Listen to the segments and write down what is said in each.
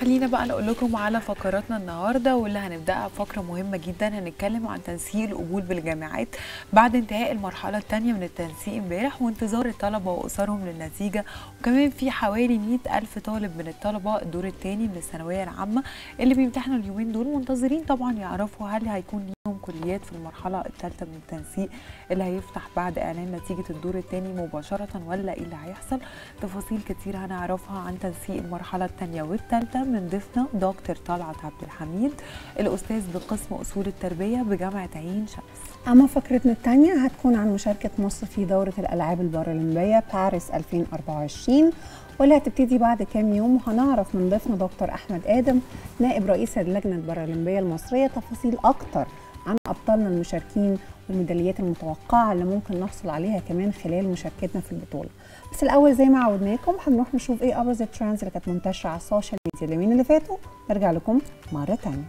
خلينا بقى نقول لكم على فقراتنا النهارده واللي هنبداها بفقره مهمه جدا هنتكلم عن تنسيق القبول بالجامعات بعد انتهاء المرحله الثانيه من التنسيق امبارح وانتظار الطلبه واسرهم للنتيجه وكمان في حوالي 100 الف طالب من الطلبه الدور الثاني من الثانويه العامه اللي بيمتحنوا اليومين دول منتظرين طبعا يعرفوا هل هيكون ليهم كليات في المرحله الثالثه من التنسيق اللي هيفتح بعد اعلان نتيجه الدور الثاني مباشره ولا ايه اللي هيحصل تفاصيل كتير هنعرفها عن تنسيق المرحله الثانيه والثالثه من ضيفنا دكتور طلعت عبد الحميد الاستاذ بقسم اصول التربيه بجامعه عين شمس أما فقرتنا الثانية هتكون عن مشاركة مصر في دورة الألعاب البارالمبية باريس 2024 واللي هتبتدي بعد كام يوم وهنعرف من ضيفنا دكتور أحمد آدم نائب رئيس اللجنة البارالمبية المصرية تفاصيل أكتر عن أبطالنا المشاركين والميداليات المتوقعة اللي ممكن نحصل عليها كمان خلال مشاركتنا في البطولة بس الأول زي ما عودناكم هنروح نشوف إيه أبرز الترندز اللي كانت منتشرة على السوشيال ميديا اليومين اللي فاتوا نرجع لكم مرة تانية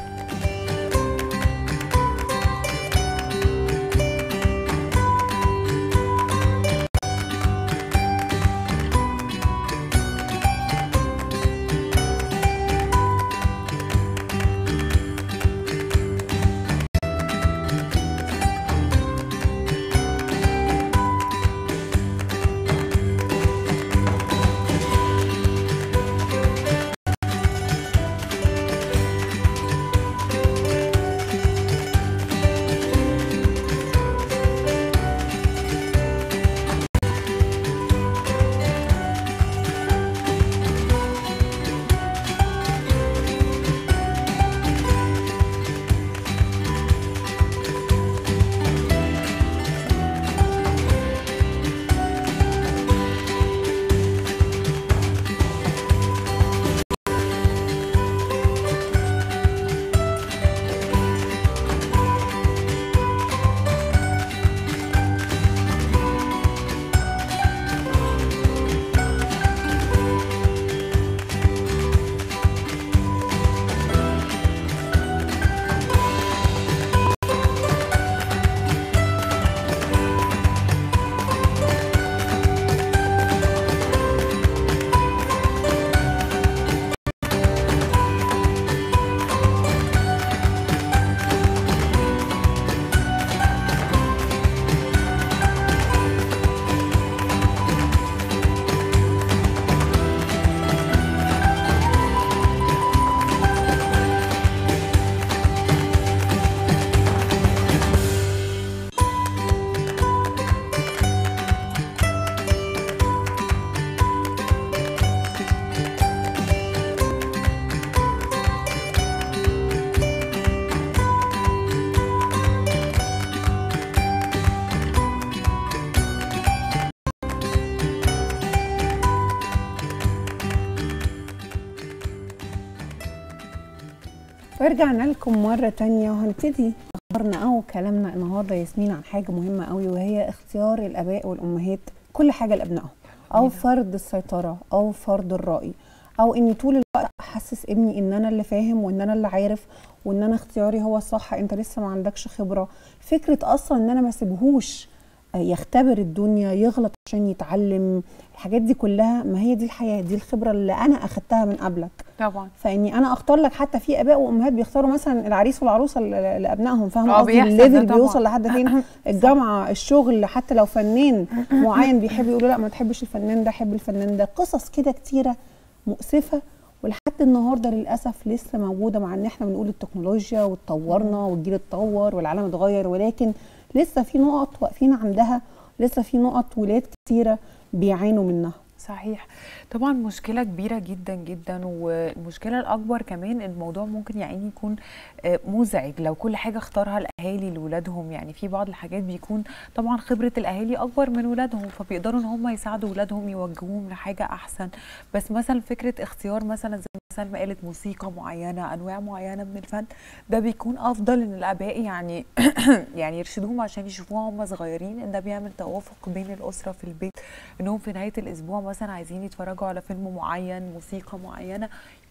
ورجعنا لكم مرة تانية وهنبتدي أخبارنا أو كلامنا النهاردة ياسمين عن حاجة مهمة قوي وهي اختيار الآباء والأمهات كل حاجة لأبنائهم أو فرض السيطرة أو فرض الرأي أو إني طول الوقت أحسس ابني إن أنا اللي فاهم وإن أنا اللي عارف وإن أنا اختياري هو الصح أنت لسه ما عندكش خبرة فكرة أصلا إن أنا ما سيبهوش يختبر الدنيا يغلط عشان يتعلم الحاجات دي كلها ما هي دي الحياه دي الخبره اللي انا اخدتها من قبلك طبعا فاني انا اختار لك حتى في اباء وامهات بيختاروا مثلا العريس والعروسه ل- لابنائهم فاهمه آه، قصدي بيحصل الليفل ده طبعاً. بيوصل لحد فين الجامعه الشغل حتى لو فنان معين بيحب يقولوا لا ما تحبش الفنان ده حب الفنان ده قصص كده كتيره مؤسفه ولحد النهارده للاسف لسه موجوده مع ان احنا بنقول التكنولوجيا واتطورنا والجيل اتطور والعالم اتغير ولكن لسه في نقط واقفين عندها لسه في نقط ولاد كتيره بيعانوا منها صحيح طبعا مشكلة كبيرة جدا جدا والمشكلة الأكبر كمان الموضوع ممكن يعني يكون آه، مزعج لو كل حاجة اختارها الأهالي لولادهم يعني في بعض الحاجات بيكون طبعا خبرة الأهالي أكبر من ولادهم فبيقدروا إن هم يساعدوا ولادهم يوجهوهم لحاجة أحسن بس مثلا فكرة اختيار مثلا زي مثلا ما قالت موسيقى معينة أنواع معينة من الفن ده بيكون أفضل إن الآباء يعني يعني يرشدوهم عشان يشوفوها هم صغيرين إن ده بيعمل توافق بين الأسرة في البيت إنهم في نهاية الأسبوع مثلا عايزين يتفرجوا على فيلم معين موسيقى معينة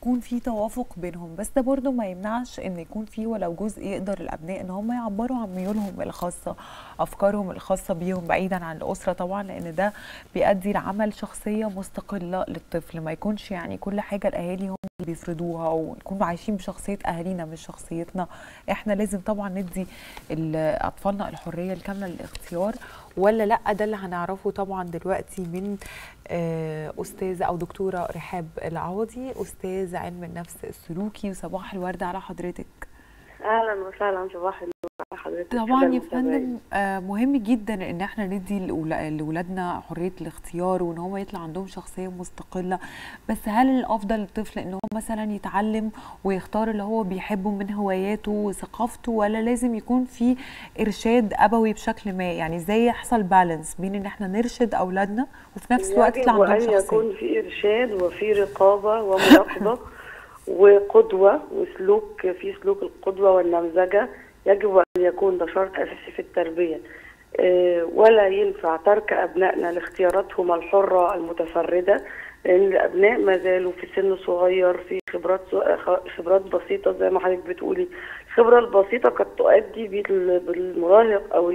يكون في توافق بينهم بس ده برضو ما يمنعش ان يكون في ولو جزء يقدر الابناء ان هم يعبروا عن ميولهم الخاصه افكارهم الخاصه بيهم بعيدا عن الاسره طبعا لان ده بيؤدي لعمل شخصيه مستقله للطفل ما يكونش يعني كل حاجه الاهالي هم اللي بيفرضوها ونكون عايشين بشخصيه اهالينا مش شخصيتنا احنا لازم طبعا ندي اطفالنا الحريه الكامله للاختيار ولا لا ده اللي هنعرفه طبعا دلوقتي من استاذه او دكتوره رحاب العوضي استاذ علم النفس السلوكي وصباح الورد على حضرتك اهلا وسهلا صباح النور على حضرتك طبعا يا فندم مهم جدا ان احنا ندي لاولادنا حريه الاختيار وان هم يطلع عندهم شخصيه مستقله بس هل الافضل للطفل ان هو مثلا يتعلم ويختار اللي هو بيحبه من هواياته وثقافته ولا لازم يكون في ارشاد ابوي بشكل ما يعني ازاي يحصل بالانس بين ان احنا نرشد اولادنا وفي نفس الوقت يطلع عندهم شخصيه يكون في ارشاد وفي رقابه ومراقبه وقدوة وسلوك في سلوك القدوة والنمذجة يجب أن يكون ده شرط أساسي في التربية ولا ينفع ترك أبنائنا لاختياراتهم الحرة المتفردة لأن الأبناء ما زالوا في سن صغير في خبرات خبرات بسيطة زي ما حضرتك بتقولي الخبرة البسيطة قد تؤدي بالمراهق أو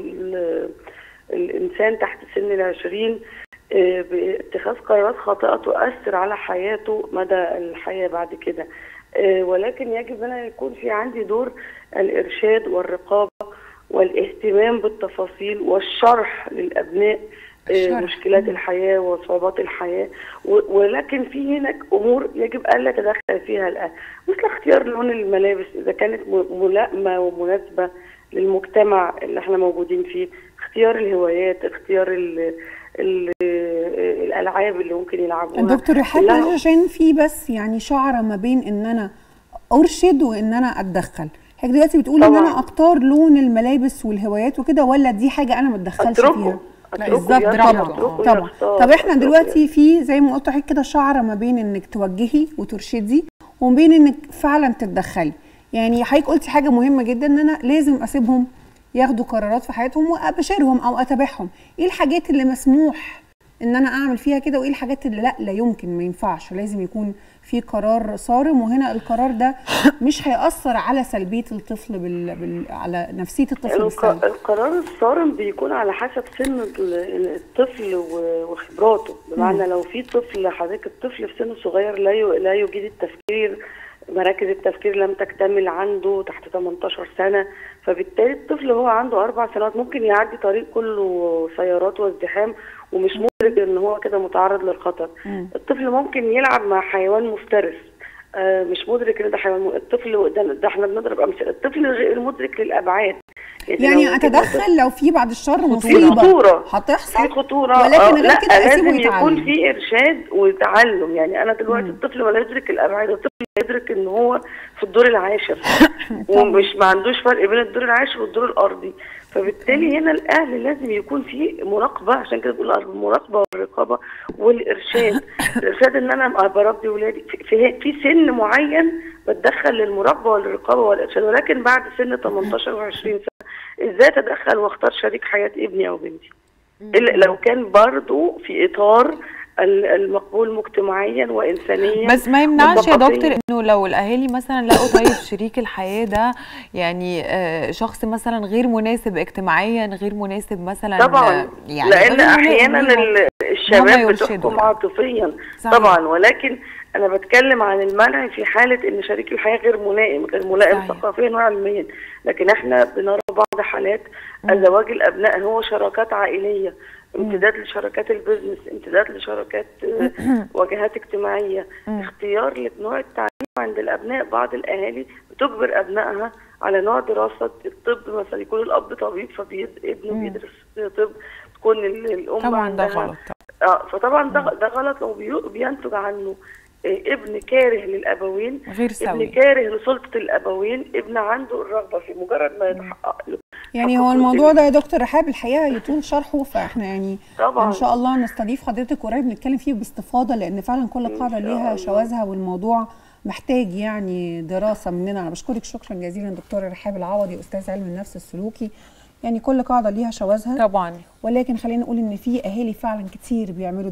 الإنسان تحت سن العشرين باتخاذ قرارات خاطئة تؤثر على حياته مدى الحياة بعد كده ولكن يجب أن يكون في عندي دور الإرشاد والرقابة والاهتمام بالتفاصيل والشرح للأبناء الشرح. مشكلات الحياة وصعوبات الحياة ولكن في هناك أمور يجب ألا يتدخل فيها الأهل مثل اختيار لون الملابس إذا كانت ملائمة ومناسبة للمجتمع اللي احنا موجودين فيه اختيار الهوايات اختيار ال ال الالعاب اللي ممكن يلعبوها دكتور رحاب عشان في بس يعني شعره ما بين ان انا ارشد وان انا اتدخل حضرتك دلوقتي بتقولي ان انا اختار لون الملابس والهوايات وكده ولا دي حاجه انا ما اتدخلش فيها بالظبط طبعا طبعا طب احنا دلوقتي في زي ما قلت حضرتك كده شعره ما بين انك توجهي وترشدي وما بين انك فعلا تتدخلي يعني حضرتك قلتي حاجه مهمه جدا ان انا لازم اسيبهم ياخدوا قرارات في حياتهم وابشرهم او اتابعهم ايه الحاجات اللي مسموح ان انا اعمل فيها كده وايه الحاجات اللي لا لا يمكن ما ينفعش لازم يكون في قرار صارم وهنا القرار ده مش هيأثر على سلبيه الطفل بال... بال... على نفسيه الطفل بالسلب القرار الصارم بيكون على حسب سن الطفل وخبراته بمعنى لو في طفل حضرتك الطفل في سن صغير لا ي... لا يجيد التفكير مراكز التفكير لم تكتمل عنده تحت 18 سنه فبالتالي الطفل هو عنده اربع سنوات ممكن يعدي طريق كله سيارات وازدحام ومش مدرك ان هو كده متعرض للخطر م. الطفل ممكن يلعب مع حيوان مفترس آه مش مدرك ان ده حيوان الطفل ده, ده احنا بنضرب امثله الطفل غير مدرك للابعاد يعني اتدخل لو في بعد الشر مصيبه خطوره هتحصل في خطوره ولكن آه غير لا كده اسيبه لازم يكون يتعلم في ارشاد وتعلم يعني انا دلوقتي مم. الطفل ولا يدرك الابعاد الطفل يدرك ان هو في الدور العاشر ومش ما عندوش فرق بين الدور العاشر والدور الارضي فبالتالي هنا الاهل لازم يكون في مراقبه عشان كده بقول المراقبه والرقابه والارشاد الارشاد ان انا بربي ولادي في, في, في سن معين بتدخل للمراقبه والرقابه والارشاد ولكن بعد سن 18 و20 سنه ازاي اتدخل واختار شريك حياه ابني او بنتي إلا لو كان برضو في اطار ال- المقبول مجتمعيا وانسانيا بس ما يمنعش يا وثقافياً. دكتور انه لو الاهالي مثلا لقوا طيب شريك الحياه ده يعني آه، شخص مثلا غير مناسب اجتماعيا غير مناسب مثلا طبعا آه، يعني لان غير ملائم احيانا ليهم. ال- الشباب يرشدوا. بتحكم عاطفيا صحيح. طبعا ولكن انا بتكلم عن المنع في حاله ان شريك الحياه غير ملائم غير ملائم صحيح. ثقافيا وعلميا لكن احنا بنرى بعض حالات زواج الابناء هو شراكات عائليه امتداد لشراكات البيزنس امتداد لشراكات آه، واجهات اجتماعيه اختيار لنوع التعليم عند الابناء بعض الاهالي بتجبر ابنائها على نوع دراسه الطب مثلا يكون الاب طبيب فابنه بيدرس طب تكون ال- الام طبعا ده عندها غلط اه فطبعا ده ده غلط لو بي- بينتج عنه آه، ابن كاره للابوين غير ابن سوي كاره لسلطه الابوين ابن عنده الرغبه في مجرد ما يتحقق له يعني هو الموضوع ده يا دكتور رحاب الحقيقه يطول شرحه فاحنا يعني طبعا ان شاء الله نستضيف حضرتك قريب نتكلم فيه باستفاضه لان فعلا كل إن قاعده شاء ليها الله. شواذها والموضوع محتاج يعني دراسه مننا انا بشكرك شكرا جزيلا دكتور رحاب العوضي استاذ علم النفس السلوكي يعني كل قاعده ليها شواذها طبعا ولكن خلينا نقول ان في اهالي فعلا كتير بيعملوا ده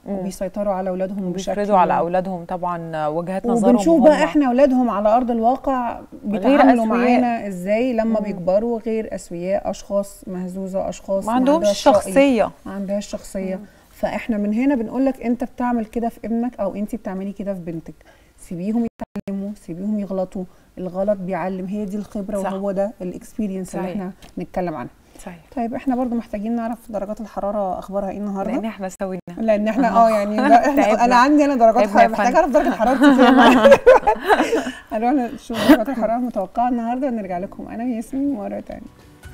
وبيسيطروا على اولادهم بشكل بيفرضوا على اولادهم طبعا وجهات نظرهم وبنشوف بقى هم. احنا اولادهم على ارض الواقع بيتعاملوا أسوياء. معانا ازاي لما بيكبروا غير اسوياء اشخاص مهزوزه اشخاص ما عندهمش عندهاش رأي، شخصيه ما عندهاش شخصيه فاحنا من هنا بنقول لك انت بتعمل كده في ابنك او انت بتعملي كده في بنتك سيبيهم يتعلموا سيبيهم يغلطوا الغلط بيعلم هي دي الخبره صح. وهو ده الاكسبيرينس اللي صحيح. احنا نتكلم عنها صحيح طيب احنا برضو محتاجين نعرف درجات الحراره اخبارها ايه النهارده لان احنا سوينا لان احنا اه يعني لا احنا تعبنا. انا عندي انا درجات تعبنا حراره يا محتاجه فندم. اعرف درجه حرارتي فين معايا. هنروح نشوف درجات الحراره المتوقعه النهارده ونرجع لكم انا وياسمين مره تانية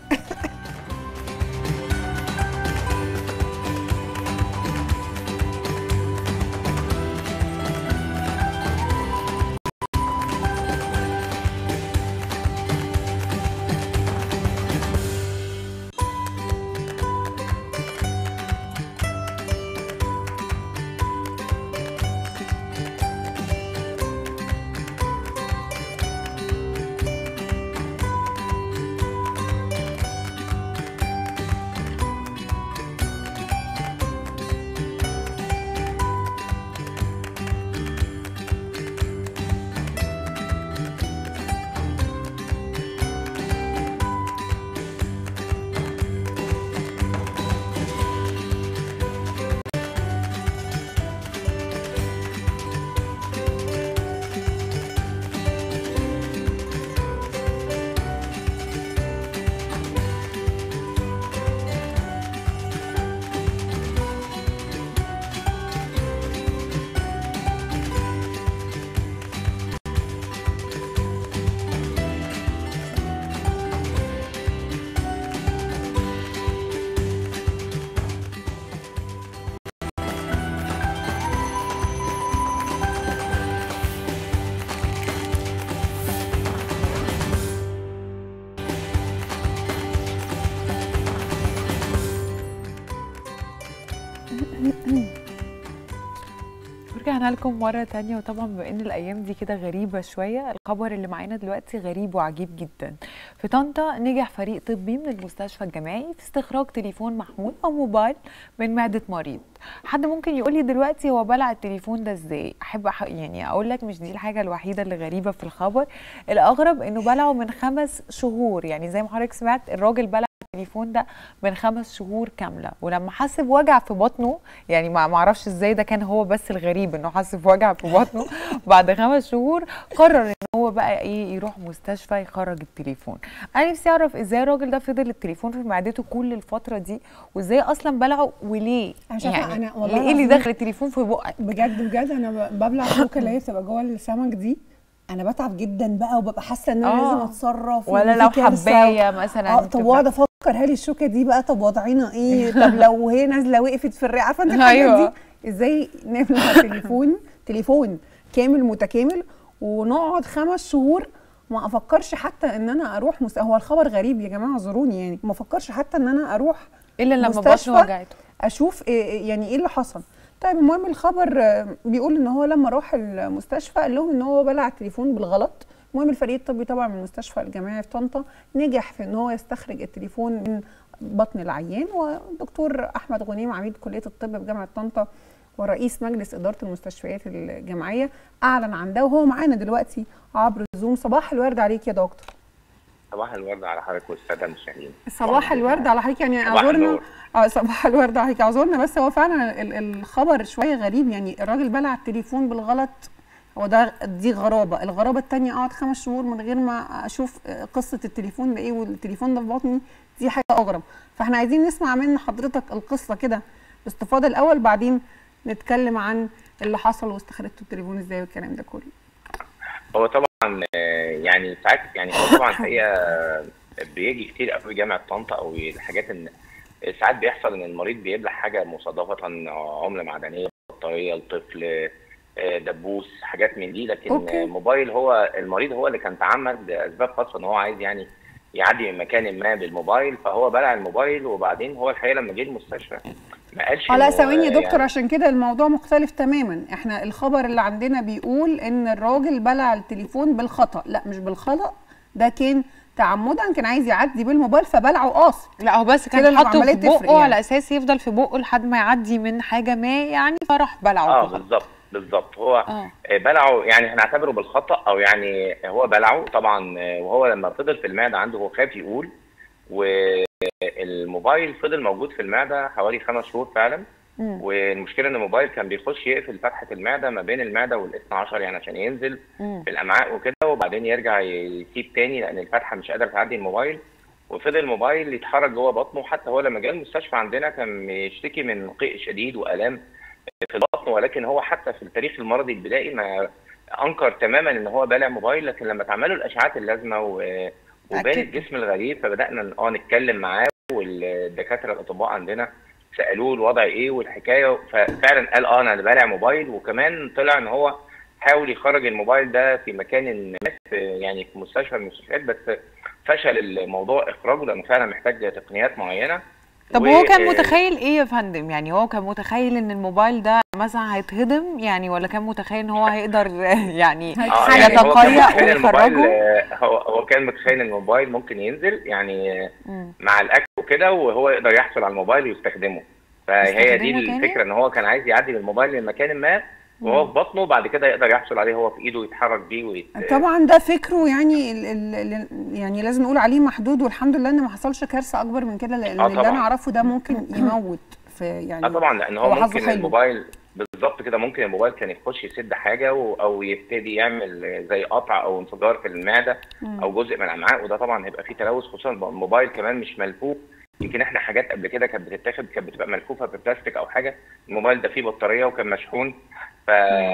رجعنا لكم مرة تانية وطبعا بما ان الايام دي كده غريبة شوية الخبر اللي معانا دلوقتي غريب وعجيب جدا في طنطا نجح فريق طبي من المستشفى الجامعي في استخراج تليفون محمول او موبايل من معدة مريض حد ممكن يقول لي دلوقتي هو بلع التليفون ده ازاي احب أح... يعني اقول لك مش دي الحاجة الوحيدة اللي غريبة في الخبر الاغرب انه بلعه من خمس شهور يعني زي ما حضرتك سمعت الراجل بلع التليفون ده من خمس شهور كامله ولما حس بوجع في بطنه يعني ما معرفش ازاي ده كان هو بس الغريب انه حس بوجع في بطنه بعد خمس شهور قرر ان هو بقى ايه يروح مستشفى يخرج التليفون انا نفسي اعرف ازاي الراجل ده فضل التليفون في معدته كل الفتره دي وازاي اصلا بلعه وليه أنا شايفة يعني أنا والله ايه اللي العظيم دخل التليفون في بقك بجد بجد انا ب- ببلع الشوكه اللي هي بتبقى جوه السمك دي انا بتعب جدا بقى وببقى حاسه ان انا آه. لازم اتصرف ولا وإن في لو كارثة. حبايه مثلا اه طب تبقى- واقعد افكر هل الشوكه دي بقى طب وضعنا ايه طب لو هي نازله وقفت في الرئه عارفه انت الحاجات أيوة. دي ازاي نبلع تليفون تليفون كامل متكامل ونقعد خمس شهور ما افكرش حتى ان انا اروح مست... هو الخبر غريب يا جماعه اعذروني يعني ما افكرش حتى ان انا اروح الا لما مستشفى. بطنه وجعته اشوف إيه يعني ايه اللي حصل طيب المهم الخبر آه، بيقول ان هو لما راح المستشفى قال لهم ان هو بلع التليفون بالغلط المهم الفريق الطبي طبعا من المستشفى الجامعي في طنطا نجح في ان هو يستخرج التليفون من بطن العيان ودكتور احمد غنيم عميد كليه الطب بجامعه طنطا ورئيس مجلس اداره المستشفيات الجامعيه اعلن عن ده وهو معانا دلوقتي عبر زوم صباح الورد عليك يا دكتور صباح الورد على حضرتك والساده المشاهدين صباح الورد على حضرتك يعني صباح اعذرنا النور. اه صباح الورد عليك اعذرنا بس هو فعلا ال- الخبر شويه غريب يعني الراجل بلع التليفون بالغلط هو ده دي غرابه الغرابه الثانيه اقعد خمس شهور من غير ما اشوف آه، قصه التليفون ده ايه والتليفون ده في بطني دي حاجه اغرب فاحنا عايزين نسمع من حضرتك القصه كده باستفاضه الاول بعدين نتكلم عن اللي حصل واستخرجتوا التليفون ازاي والكلام ده كله هو طبعا آه، يعني ساعات يعني هو طبعا الحقيقه بيجي كتير قوي جامعه طنطا او الحاجات ان ساعات بيحصل ان المريض بيبلع حاجه مصادفه عمله معدنيه بطاريه لطفل آه، دبوس حاجات من دي لكن أوكي. موبايل هو المريض هو اللي كان تعمد اسباب خاصه ان هو عايز يعني يعدي من مكان ما بالموبايل فهو بلع الموبايل وبعدين هو الحقيقه لما جه المستشفى ما قالش اه لا إنه، ثواني يا يعني- دكتور عشان كده الموضوع مختلف تماما احنا الخبر اللي عندنا بيقول ان الراجل بلع التليفون بالخطأ لا مش بالخطأ ده كان تعمدا كان عايز يعدي بالموبايل فبلعه قاصد لا هو بس كده كان حاطه العملية في تفرق بقه يعني. على اساس يفضل في بقه لحد ما يعدي من حاجه ما يعني فراح بلعه اه كده. بالظبط بالظبط هو اه آه، بلعه يعني هنعتبره بالخطأ او يعني هو بلعه طبعا آه، وهو لما فضل في المعده عنده هو خاف يقول والموبايل فضل موجود في المعده حوالي خمس شهور فعلا مم. والمشكله ان الموبايل كان بيخش يقفل فتحه المعده ما بين المعده والاثنى عشر يعني عشان ينزل مم. في الامعاء وكده وبعدين يرجع يسيب تاني لان الفتحه مش قادره تعدي الموبايل وفضل الموبايل يتحرك جوه بطنه حتى هو لما جه المستشفى عندنا كان بيشتكي من قيء شديد والام في البطن ولكن هو حتى في التاريخ المرضي البدائي ما انكر تماما ان هو بالع موبايل لكن لما اتعملوا الاشعاعات اللازمه و- وبان أكيد. الجسم الغريب فبدانا اه نتكلم معاه والدكاتره الاطباء عندنا سالوه الوضع ايه والحكايه ففعلا قال اه انا بالع موبايل وكمان طلع ان هو حاول يخرج الموبايل ده في مكان ما في يعني في مستشفى من المستشفيات بس فشل الموضوع اخراجه لانه فعلا محتاج تقنيات معينه طب و- هو كان آه، متخيل ايه يا فندم يعني هو كان متخيل ان الموبايل ده مثلا هيتهضم يعني ولا كان متخيل ان هو هيقدر يعني اه حاجة يعني هو كان يتقيأ متخيل الموبايل ويخرجه آه، هو هو كان متخيل ان الموبايل ممكن ينزل يعني آه، مم. مع الاكل وكده وهو يقدر يحصل على الموبايل ويستخدمه فهي دي يستخدمه تاني؟ الفكره ان هو كان عايز يعدي بالموبايل من مكان ما وهو في بطنه بعد كده يقدر يحصل عليه هو في ايده ويتحرك بيه ويت... طبعا ده فكره يعني ال ال ال يعني لازم نقول عليه محدود والحمد لله ان ما حصلش كارثه اكبر من كده لان آه اللي طبعاً. انا اعرفه ده ممكن يموت في يعني اه طبعا لان هو, هو حظه ممكن حلو. الموبايل بالظبط كده ممكن الموبايل كان يخش يسد حاجه و... او يبتدي يعمل زي قطع او انفجار في المعده او جزء من الامعاء وده طبعا هيبقى فيه تلوث خصوصا الموبايل كمان مش ملفوف يمكن احنا حاجات قبل كده كانت بتتاخد كانت بتبقى ملفوفه ببلاستيك او حاجه الموبايل ده فيه بطاريه وكان مشحون ف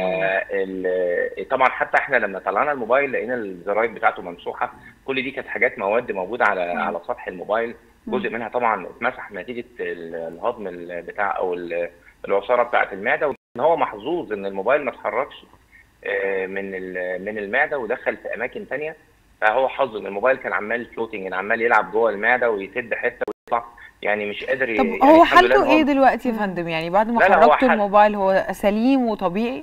ال- طبعا حتى احنا لما طلعنا الموبايل لقينا الزراير بتاعته ممسوحه كل دي كانت حاجات مواد موجوده على على سطح الموبايل جزء منها طبعا اتمسح نتيجه ال- الهضم ال- بتاع او ال- العصاره بتاعه المعده وان هو محظوظ ان الموبايل ما اتحركش آه، من ال- من المعده ودخل في اماكن تانية فهو حظ ان الموبايل كان عمال فلوتنج عمال يلعب جوه المعده ويسد حته ويطلع يعني مش قادر ي- طب يعني هو الحمد لله حالته إن هو- ايه دلوقتي يا فندم يعني بعد ما لا، لا، هو خرجتوا حال- الموبايل هو سليم وطبيعي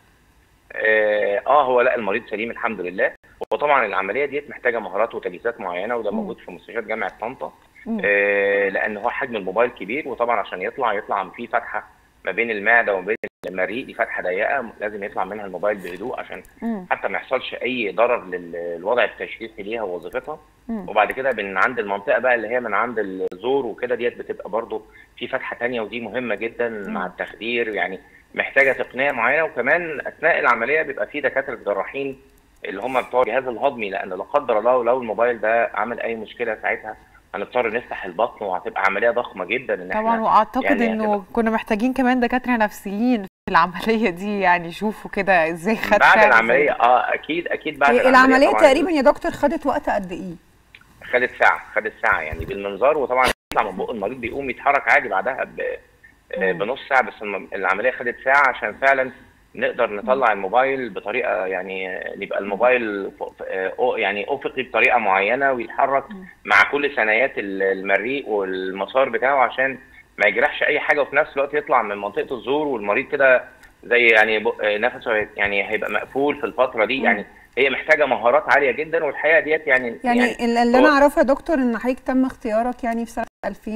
اه آه، هو لا المريض سليم الحمد لله وطبعا العمليه ديت محتاجه مهارات وتجهيزات معينه وده موجود في مستشفيات جامعه طنطا مم. آه لان هو حجم الموبايل كبير وطبعا عشان يطلع يطلع في فتحه ما بين المعده وما بين المريء دي فتحه ضيقه لازم يطلع منها الموبايل بهدوء عشان مم. حتى ما يحصلش اي ضرر لل- للوضع التشريحي ليها ووظيفتها مم. وبعد كده من عند المنطقه بقى اللي هي من عند الزور وكده ديت بتبقى برضو في فتحه تانية ودي مهمه جدا مع التخدير يعني محتاجه تقنيه معينه وكمان اثناء العمليه بيبقى في دكاتره جراحين اللي هم بتوع الجهاز الهضمي لان لا قدر الله لو الموبايل ده عمل اي مشكله ساعتها هنضطر نفتح البطن وهتبقى عمليه ضخمه جدا ان طبعا احنا واعتقد يعني انه هتبقى- كنا محتاجين كمان دكاتره نفسيين في العمليه دي يعني يشوفوا كده ازاي خد بعد فعل العمليه زي- اه اكيد اكيد بعد إيه العمليه طبعاً تقريبا يا دكتور خدت وقت قد ايه؟ خدت ساعة خدت ساعة يعني بالمنظار وطبعا يطلع من بق المريض بيقوم يتحرك عادي بعدها ب... آه، بنص ساعة بس الم- العملية خدت ساعة عشان فعلا نقدر نطلع الموبايل بطريقة يعني آه، يبقى الموبايل ف- آه، أو- يعني أفقي بطريقة معينة ويتحرك مع كل ثنايات ال- المريء والمسار بتاعه عشان ما يجرحش أي حاجة وفي نفس الوقت يطلع من منطقة الزور والمريض كده زي يعني بق- آه، نفسه يعني هيبقى مقفول في الفترة دي يعني هي محتاجة مهارات عالية جدا والحقيقة ديت يعني يعني, يعني اللي هو- انا اعرفه يا دكتور ان حضرتك تم اختيارك يعني في سنه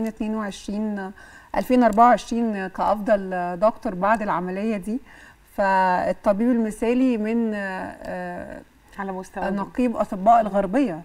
2022 2024 كافضل دكتور بعد العمليه دي فالطبيب المثالي من آه، على مستوى نقيب اطباء الغربيه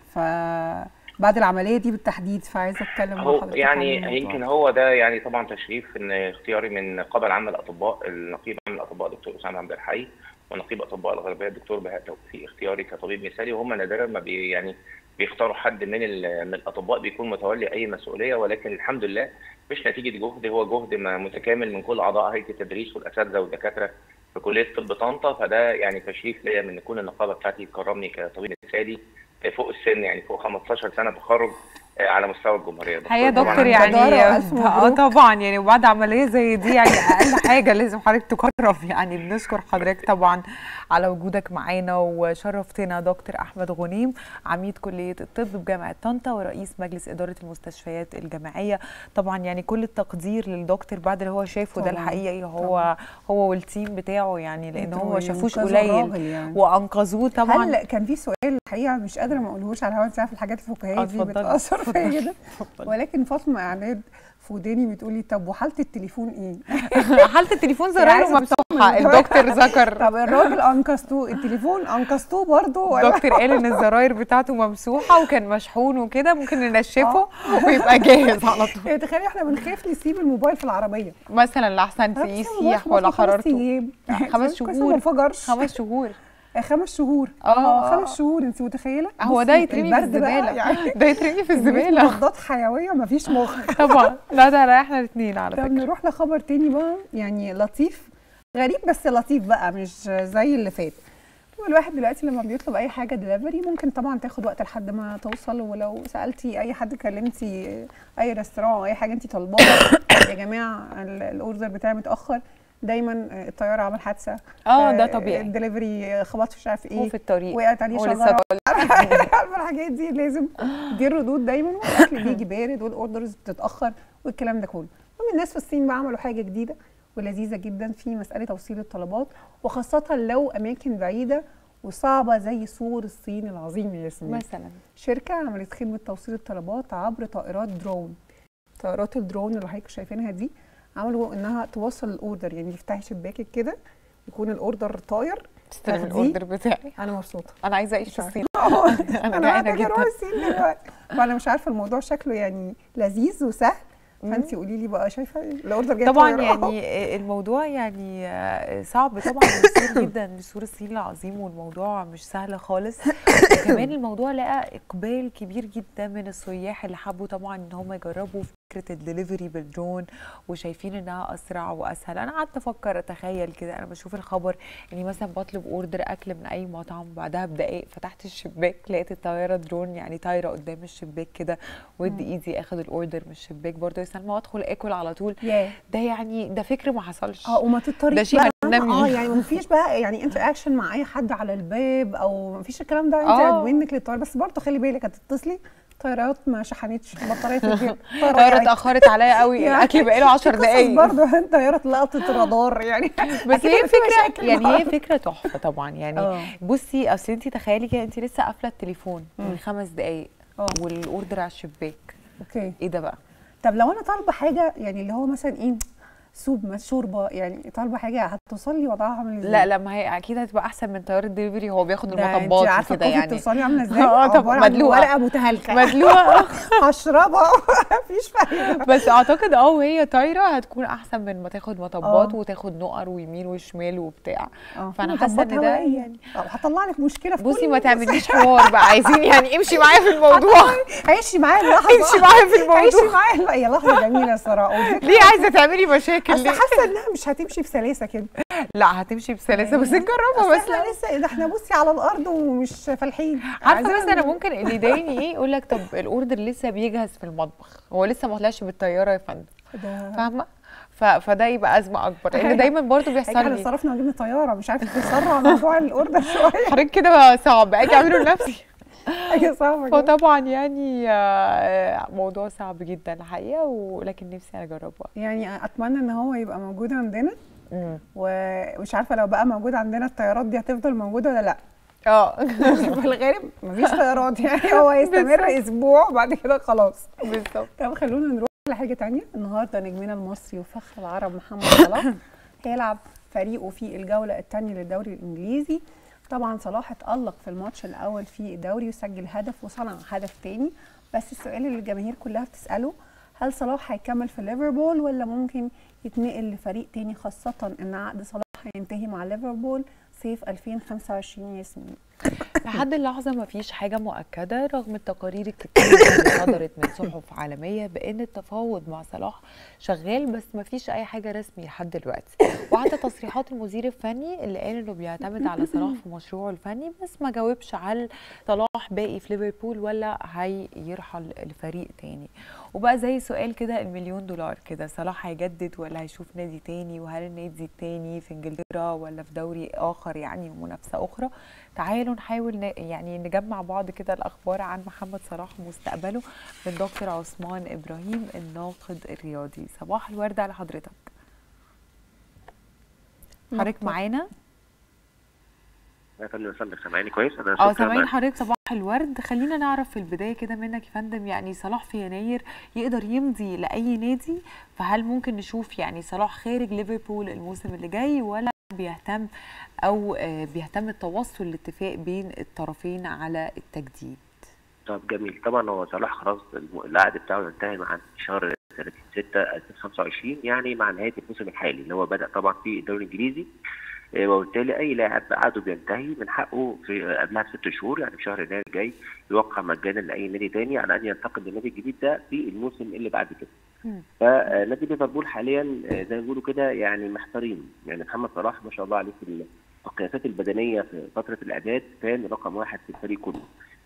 فبعد العمليه دي بالتحديد فعايزه اتكلم مع هو حضرتك يعني عن الموضوع. يمكن هو ده يعني طبعا تشريف ان اختياري من النقابه العامه للاطباء النقيب العام للاطباء دكتور اسامه عبد الحي ونقيب اطباء الغربيه الدكتور بهاء توفيق اختياري كطبيب مثالي وهم نادرا ما بي يعني بيختاروا حد من ال- من الاطباء بيكون متولي اي مسؤوليه ولكن الحمد لله مش نتيجه جهد هو جهد ما- متكامل من كل اعضاء هيئه التدريس والاساتذه والدكاتره في كليه طب طنطا فده يعني تشريف ليا من يكون النقابه بتاعتي تكرمني كطبيب مثالي فوق السن يعني فوق 15 سنه تخرج آه، على مستوى الجمهوريه الحقيقه يا طبعاً دكتور ده يعني دار وألف اه مبروك. طبعا يعني وبعد عمليه زي دي يعني اقل حاجه لازم حضرتك تكرم يعني بنشكر حضرتك طبعا على وجودك معانا وشرفتنا دكتور احمد غنيم عميد كليه الطب بجامعه طنطا ورئيس مجلس اداره المستشفيات الجامعيه طبعا يعني كل التقدير للدكتور بعد اللي هو شافه ده طبعاً. الحقيقي هو هو والتيم بتاعه يعني لان انتوا هو ما شافوش ينقذوا قليل الراجل يعني. وانقذوه طبعا هل كان في سؤال الحقيقه مش قادره ما اقولهوش على الهوا انت عارفه الحاجات الفكاهيه دي اتفضلي، بتاثر فيا اتفضلي، جدا اتفضلي. ولكن فاطمه اعداد في وداني بتقولي طب وحاله التليفون ايه؟ حاله التليفون عايزة زرايره تسمع مفتوحه من- الدكتور ذكر طب الراجل انقذتوه التليفون انقذتوه برضه ولا الدكتور قال ان الزراير بتاعته ممسوحه وكان مشحون وكده ممكن ننشفه ويبقى جاهز على طول يعني تخيلي احنا بنخاف نسيب الموبايل في العربيه مثلا لحسن طب في سيب الموبايل يسيح في ولا مصر خمس حرارته أيام. خمس كويس إنه شهور. ما انفجرش خمس شهور آه، خمس شهور آه. خمس شهور انت متخيله هو بصي، ده يترمي في البرد بقى الزباله يعني ده يترمي في كمية الزباله مضادات حيويه مفيش مخ طبعا لا ده لا احنا الاثنين على طب فكره نروح لخبر تاني بقى يعني لطيف غريب بس لطيف بقى مش زي اللي فات هو الواحد دلوقتي لما بيطلب اي حاجه دليفري ممكن طبعا تاخد وقت لحد ما توصل ولو سالتي اي حد كلمتي اي ريستوران او اي حاجه انت طالباها يا جماعه ال- الاوردر بتاعي متاخر دايما الطياره عمل حادثه اه ده طبيعي الدليفري خبط في مش عارف هو ايه في الطريق وقعت عليه هو لسه شجره طالع. عارفه الحاجات دي لازم دي الردود دايما والاكل بيجي بارد والاوردرز بتتاخر والكلام ده كله المهم الناس في الصين بقى عملوا حاجه جديده ولذيذه جدا في مساله توصيل الطلبات وخاصه لو اماكن بعيده وصعبه زي سور الصين العظيم يا ياسمين مثلا شركه عملت خدمه توصيل الطلبات عبر طائرات درون طائرات الدرون اللي حضرتك شايفينها دي عملوا انها توصل الاوردر يعني تفتحي شباكك كده يكون الاوردر طاير تستلم تاخديه. الاوردر بتاعي انا مبسوطه انا عايزه اعيش مش في عارفة. الصين انا انا جعانه محتاجه اروح جدا الصين دلوقتي فانا مش عارفه الموضوع شكله يعني لذيذ وسهل فانت قولي لي بقى شايفه الاوردر جاي طبعا طاير أهو. يعني الموضوع يعني آه، صعب طبعا ويصير جدا لسور الصين العظيم والموضوع مش سهل خالص وكمان الموضوع لقى اقبال كبير جدا من السياح اللي حبوا طبعا ان هم يجربوا فكره الدليفري بالدرون وشايفين انها اسرع واسهل انا قعدت افكر اتخيل كده انا بشوف الخبر اني مثلا بطلب اوردر اكل من اي مطعم بعدها بدقائق فتحت الشباك لقيت الطياره درون يعني طايره قدام الشباك كده ود ايدي اخد الاوردر من الشباك برضه يا سلمى وادخل اكل على طول ياه ده يعني ده فكر ما حصلش اه وما تضطريش ده شيء بقى عالمي. اه يعني ما فيش بقى يعني انتر اكشن مع اي حد على الباب او ما فيش الكلام ده انت آه. منك للطياره بس برضه خلي بالك هتتصلي طيارات ما شحنتش بطاريه البيت طياره اتاخرت عليا قوي يعني الاكل بقى له 10 دقايق برضه طياره لقطت رادار يعني بس أكيد هي هيبقى في فكره مشاكل يعني بقى. هي فكره تحفه طبعا يعني اه. بصي اصل انت تخيلي كده انت لسه قافله التليفون من مم. خمس دقايق اه. والاوردر على الشباك اوكي ايه ده بقى طب لو انا طالبه حاجه يعني اللي هو مثلا ايه سوب مثلا شوربه يعني طالبه حاجه هتوصل لي وضعها عامل ازاي لا لا ما هي اكيد هتبقى احسن من طياره الدليفري هو بياخد ده انت المطبات عارفه وكده الكوفي يعني بتوصلي عامله ازاي اه طب عبارة عن مدلوقة. ورقه متهالكه مدلوقه هشربها مفيش فايده بس اعتقد اه وهي طايره هتكون احسن من ما تاخد مطبات اه. وتاخد نقر ويمين وشمال وبتاع اه، فانا في حاسه ان مطبات ده هوائية. يعني اه، هطلع لك مشكله في بصي كل ما تعمليش حوار بقى عايزين يعني امشي معايا في الموضوع عيشي معايا اللحظه امشي معايا في الموضوع عيشي معايا الل- هي لحظه جميله الصراحه والفكرة ليه عايزه تعملي مشاكل اصل ليه حاسه انها مش هتمشي بسلاسه كده لا هتمشي بسلاسه بس اصل نجربها بس احنا لسه ده احنا بصي على الارض ومش فالحين عارفه عايزين بس انا ممكن اللي يضايقني ايه يقول لك طب الاوردر لسه بيجهز في المطبخ هو لسه ما طلعش بالطياره يا فندم ده فاهمه ف... فده يبقى ازمه اكبر لان دايما برضو هيك بيحصل احنا لي صرفنا وجبنا طياره مش عارفه تسرع موضوع الاوردر شويه حضرتك كده بقى صعب اجي اعمله لنفسي حاجه صعبه جدا فطبعا يعني آه، موضوع صعب جدا الحقيقه ولكن نفسي اجربها يعني اتمنى ان هو يبقى موجود عندنا ومش عارفه لو بقى موجود عندنا الطيارات دي هتفضل موجوده ولا لا اه في الغالب مفيش طيارات يعني هو هيستمر اسبوع وبعد كده خلاص بالظبط طب خلونا نروح لحاجه تانية النهارده نجمنا المصري وفخر العرب محمد صلاح هيلعب فريقه في الجوله الثانيه للدوري الانجليزي طبعا صلاح اتألق في الماتش الاول في الدوري وسجل هدف وصنع هدف تاني بس السؤال اللي الجماهير كلها بتساله هل صلاح هيكمل في ليفربول ولا ممكن يتنقل لفريق تاني خاصه ان عقد صلاح هينتهي مع ليفربول صيف 2025 ياسمين لحد اللحظه ما فيش حاجه مؤكده رغم التقارير الكتير اللي صدرت من صحف عالميه بان التفاوض مع صلاح شغال بس ما فيش اي حاجه رسمي لحد دلوقتي وحتى تصريحات المدير الفني اللي قال انه بيعتمد على صلاح في مشروعه الفني بس ما جاوبش على صلاح باقي في ليفربول ولا هيرحل لفريق تاني وبقى زي سؤال كده المليون دولار كده صلاح هيجدد ولا هيشوف نادي تاني وهل النادي التاني في انجلترا ولا في دوري اخر يعني ومنافسه اخرى تعالوا نحاول ن- يعني نجمع بعض كده الاخبار عن محمد صلاح ومستقبله من دكتور عثمان ابراهيم الناقد الرياضي صباح الورد على حضرتك حضرتك نقطة. معانا يا فندم يا فندم سامعيني كويس انا اه شكراً سامعين معاك. حضرتك صباح الورد خلينا نعرف في البدايه كده منك يا فندم يعني صلاح في يناير يقدر يمضي لاي نادي فهل ممكن نشوف يعني صلاح خارج ليفربول الموسم اللي جاي ولا بيهتم او آه، بيهتم التوصل لاتفاق بين الطرفين على التجديد طب جميل طبعا هو صلاح خلاص الم- العقد بتاعه ينتهي مع شهر 30 6 2025 يعني مع نهايه الموسم الحالي اللي هو بدا طبعا في الدوري الانجليزي آه، وبالتالي اي لاعب عقده بينتهي من حقه في قبلها بست شهور يعني في شهر يناير الجاي يوقع مجانا لاي نادي تاني على ان ينتقل للنادي الجديد ده في الموسم اللي بعد كده. مم. فنادي ليفربول حاليا آه، زي ما بيقولوا كده يعني محتارين يعني محمد صلاح ما شاء الله عليه في ال- في القياسات البدنيه في فتره الاعداد كان رقم واحد في الفريق كله.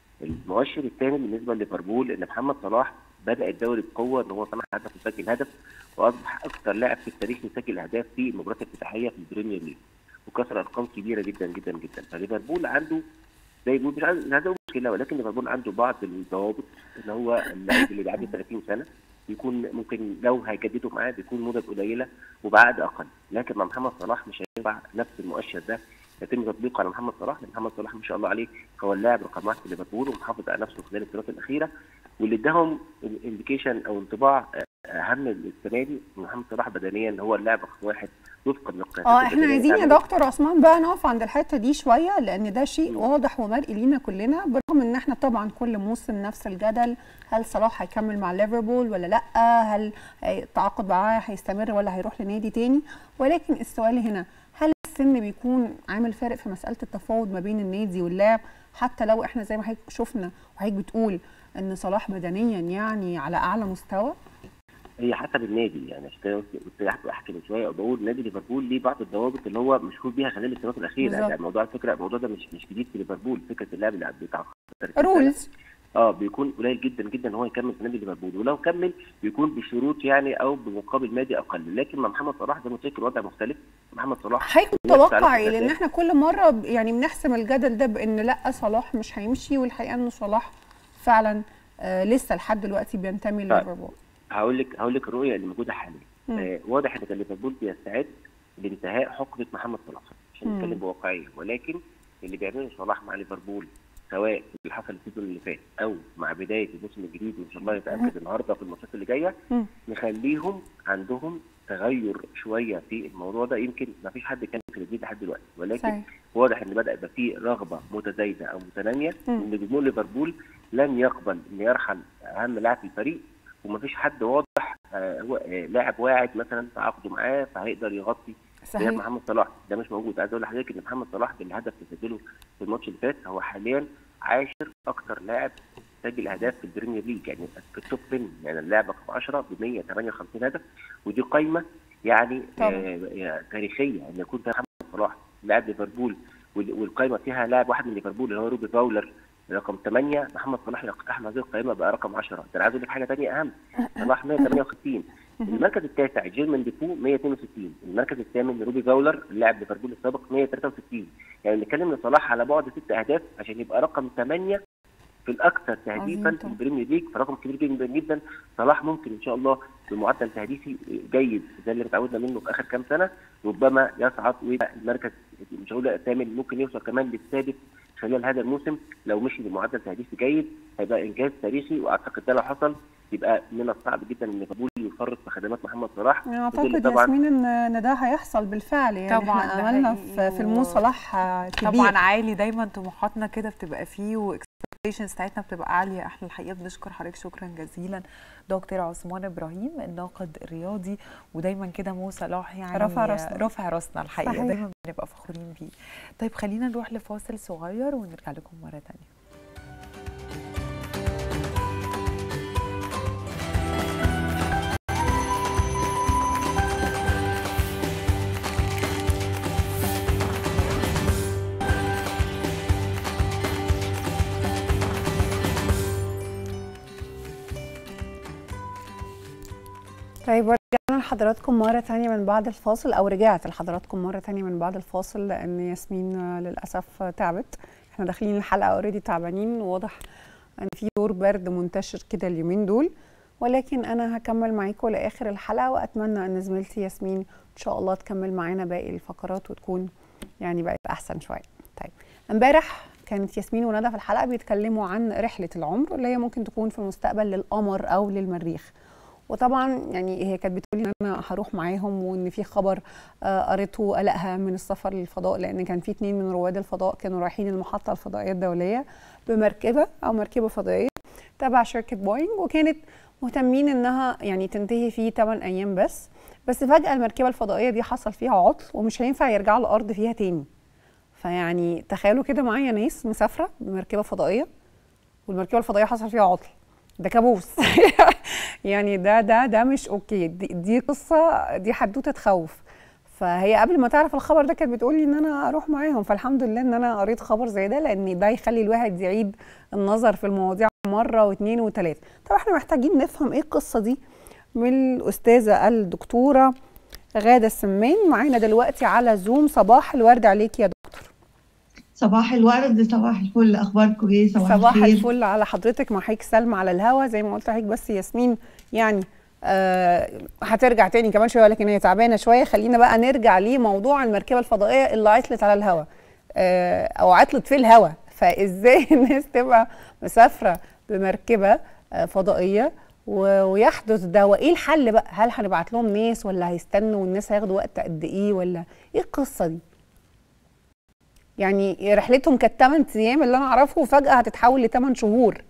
المؤشر الثاني بالنسبه لليفربول ان محمد صلاح بدا الدوري بقوه ان هو صنع هدف وسجل هدف واصبح اكثر لاعب في التاريخ يسجل اهداف في المباريات الافتتاحيه في البريمير ليج وكسر ارقام كبيره جدا جدا جدا فليفربول عنده زي ما بيقول مش عايز مش عايز اقول مشكله ولكن ليفربول عنده بعض الضوابط ان هو اللاعب اللي بيعدي 30 سنه يكون ممكن لو هيجددوا معاه بيكون مدة قليله وبعقد اقل لكن مع محمد صلاح مش هينفع نفس المؤشر ده يتم تطبيقه على محمد صلاح لان محمد صلاح ما شاء الله عليه هو اللاعب رقم واحد في ليفربول ومحافظ على نفسه خلال السنوات الاخيره واللي اداهم انديكيشن او انطباع اهم السنه دي إن محمد صلاح بدنيا هو اللاعب رقم واحد وفقا للقياسات اه احنا البدنية عايزين يا الأعلى. دكتور عثمان بقى نقف عند الحته دي شويه لان ده شيء واضح ومرئي لينا كلنا برغم ان احنا طبعا كل موسم نفس الجدل هل صلاح هيكمل مع ليفربول ولا لا هل التعاقد معاه هيستمر ولا هيروح لنادي تاني ولكن السؤال هنا هل السن بيكون عامل فارق في مساله التفاوض ما بين النادي واللاعب حتى لو احنا زي ما حضرتك شفنا وحضرتك بتقول ان صلاح بدنيا يعني على اعلى مستوى هي حسب النادي يعني عشان كده قلت كنت قعدت احكي من شويه وبقول نادي ليفربول ليه بعض الضوابط اللي هو مشهور بيها خلال السنوات الاخيره بالظبط. يعني موضوع الفكره الموضوع ده مش مش جديد في ليفربول فكره اللاعب اللي بتاع 30 سنة. رولز اه بيكون قليل جدا جدا ان هو يكمل في نادي ليفربول ولو كمل بيكون بشروط يعني او بمقابل مادي اقل لكن مع محمد صلاح زي ما قلت لك الوضع مختلف محمد صلاح حضرتك نفس متوقع على ايه لان الأساس. احنا كل مره ب- يعني بنحسم الجدل ده بان لا صلاح مش هيمشي والحقيقه ان صلاح فعلا آه لسه لحد دلوقتي بينتمي طيب. لليفربول هقول لك هقول لك الرؤيه اللي موجوده حاليا مم. آه واضح ان كان ليفربول بيستعد لانتهاء حقبه محمد صلاح عشان مم. نتكلم بواقعيه ولكن اللي بيعمله صلاح مع ليفربول سواء في اللي حصل السيزون اللي فات او مع بدايه الموسم الجديد وان شاء الله يتاكد النهارده في الماتشات اللي جايه مم. نخليهم عندهم تغير شويه في الموضوع ده يمكن ما فيش حد كان في الجديد لحد دلوقتي ولكن صحيح واضح ان بدا يبقى في رغبه متزايده او متناميه مم. ان جمهور ليفربول لن يقبل ان يرحل اهم لاعب في الفريق ومفيش حد واضح آه، هو آه، لاعب واعد مثلا تعاقده معاه فهيقدر يغطي غير صحيح محمد صلاح ده مش موجود عايز اقول لحضرتك ان محمد صلاح بالهدف اللي سجله في الماتش اللي فات هو حاليا عاشر اكثر لاعب سجل اهداف في البريمير ليج يعني في التوب 10 يعني اللاعب رقم 10 ب 158 هدف ودي قايمه يعني طبعا. آه تاريخيه ان يكون فيها محمد صلاح لاعب ليفربول وال- والقايمه فيها لاعب واحد من ليفربول اللي هو روبي فاولر رقم 8 محمد صلاح يقتحم هذه القائمه بقى رقم 10 ده انا عايز اقول لك حاجه ثانيه اهم صلاح 158 المركز التاسع جيرمان ديبو 162 المركز الثامن روبي فاولر اللاعب ليفربول السابق 163 يعني بنتكلم ان صلاح على بعد ست اهداف عشان يبقى رقم 8 في الاكثر تهديفا عظيم في طبعا. البريمير ليج فرقم كبير جدا جدا صلاح ممكن ان شاء الله بمعدل تهديفي جيد زي اللي اتعودنا منه في اخر كام سنه ربما يصعد ويبقى المركز مش هقول الثامن ممكن يوصل كمان للسادس خلال هذا الموسم لو مشي بمعدل تهديفي جيد هيبقى انجاز تاريخي واعتقد ده لو حصل يبقى من الصعب جدا ان ليفربول يفرط في خدمات محمد صلاح انا في ظل اعتقد طبعا ياسمين ان ان ده هيحصل بالفعل يعني طبعاً احنا ده املنا حقيقي في في و- المو صلاح آه، كبير طبعا عالي دايما طموحاتنا كده بتبقى فيه واكسبكتيشنز بتاعتنا بتبقى عاليه احنا الحقيقه بنشكر حضرتك شكرا جزيلا دكتور عثمان ابراهيم الناقد الرياضي ودايما كده مو صلاح يعني رافع راسنا. رافع راسنا الحقيقه صحيح. دايما بنبقى فخورين بيه طيب خلينا نروح لفاصل صغير ونرجع لكم مره تانية طيب ورجعنا لحضراتكم مرة تانية من بعد الفاصل أو رجعت لحضراتكم مرة تانية من بعد الفاصل لأن ياسمين آه، للأسف آه، تعبت احنا داخلين الحلقة اوريدي تعبانين واضح أن في دور برد منتشر كده اليومين دول ولكن أنا هكمل معاكم لآخر الحلقة وأتمنى أن زميلتي ياسمين إن شاء الله تكمل معانا باقي الفقرات وتكون يعني بقت أحسن شوية طيب امبارح كانت ياسمين وندى في الحلقه بيتكلموا عن رحله العمر اللي هي ممكن تكون في المستقبل للقمر او للمريخ وطبعا يعني هي كانت بتقولي ان انا هروح معاهم وان في خبر آه، قريته قلقها من السفر للفضاء لان كان في اتنين من رواد الفضاء كانوا رايحين المحطه الفضائيه الدوليه بمركبه او مركبه فضائيه تبع شركه بوينج وكانت مهتمين انها يعني تنتهي في 8 ايام بس بس فجاه المركبه الفضائيه دي حصل فيها عطل ومش هينفع يرجعوا الارض فيها تاني فيعني تخيلوا كده معايا ناس مسافره بمركبه فضائيه والمركبه الفضائيه حصل فيها عطل ده كابوس يعني ده ده ده مش اوكي دي, دي قصه دي حدوته تخوف فهي قبل ما تعرف الخبر ده كانت بتقولي ان انا اروح معاهم فالحمد لله ان انا قريت خبر زي ده لان ده يخلي الواحد يعيد النظر في المواضيع مره واثنين وثلاثه طب احنا محتاجين نفهم ايه القصه دي من الاستاذه الدكتوره غاده السمان معانا دلوقتي على زوم صباح الورد عليك يا دكتور صباح الورد صباح الفل اخباركم ايه صباح, صباح الخير الفل على حضرتك مع حضرتك سلمى على الهوا زي ما قلت لحضرتك بس ياسمين يعني آه هترجع تاني كمان شويه ولكن هي تعبانه شويه خلينا بقى نرجع لموضوع المركبه الفضائيه اللي عطلت على الهوا آه او عطلت في الهوا فازاي الناس تبقى مسافره بمركبه آه فضائيه و- ويحدث ده وايه الحل بقى هل هنبعت لهم ناس ولا هيستنوا والناس هياخدوا وقت قد ايه ولا ايه القصه دي يعني رحلتهم كانت 8 ايام اللي انا اعرفه وفجاه هتتحول ل 8 شهور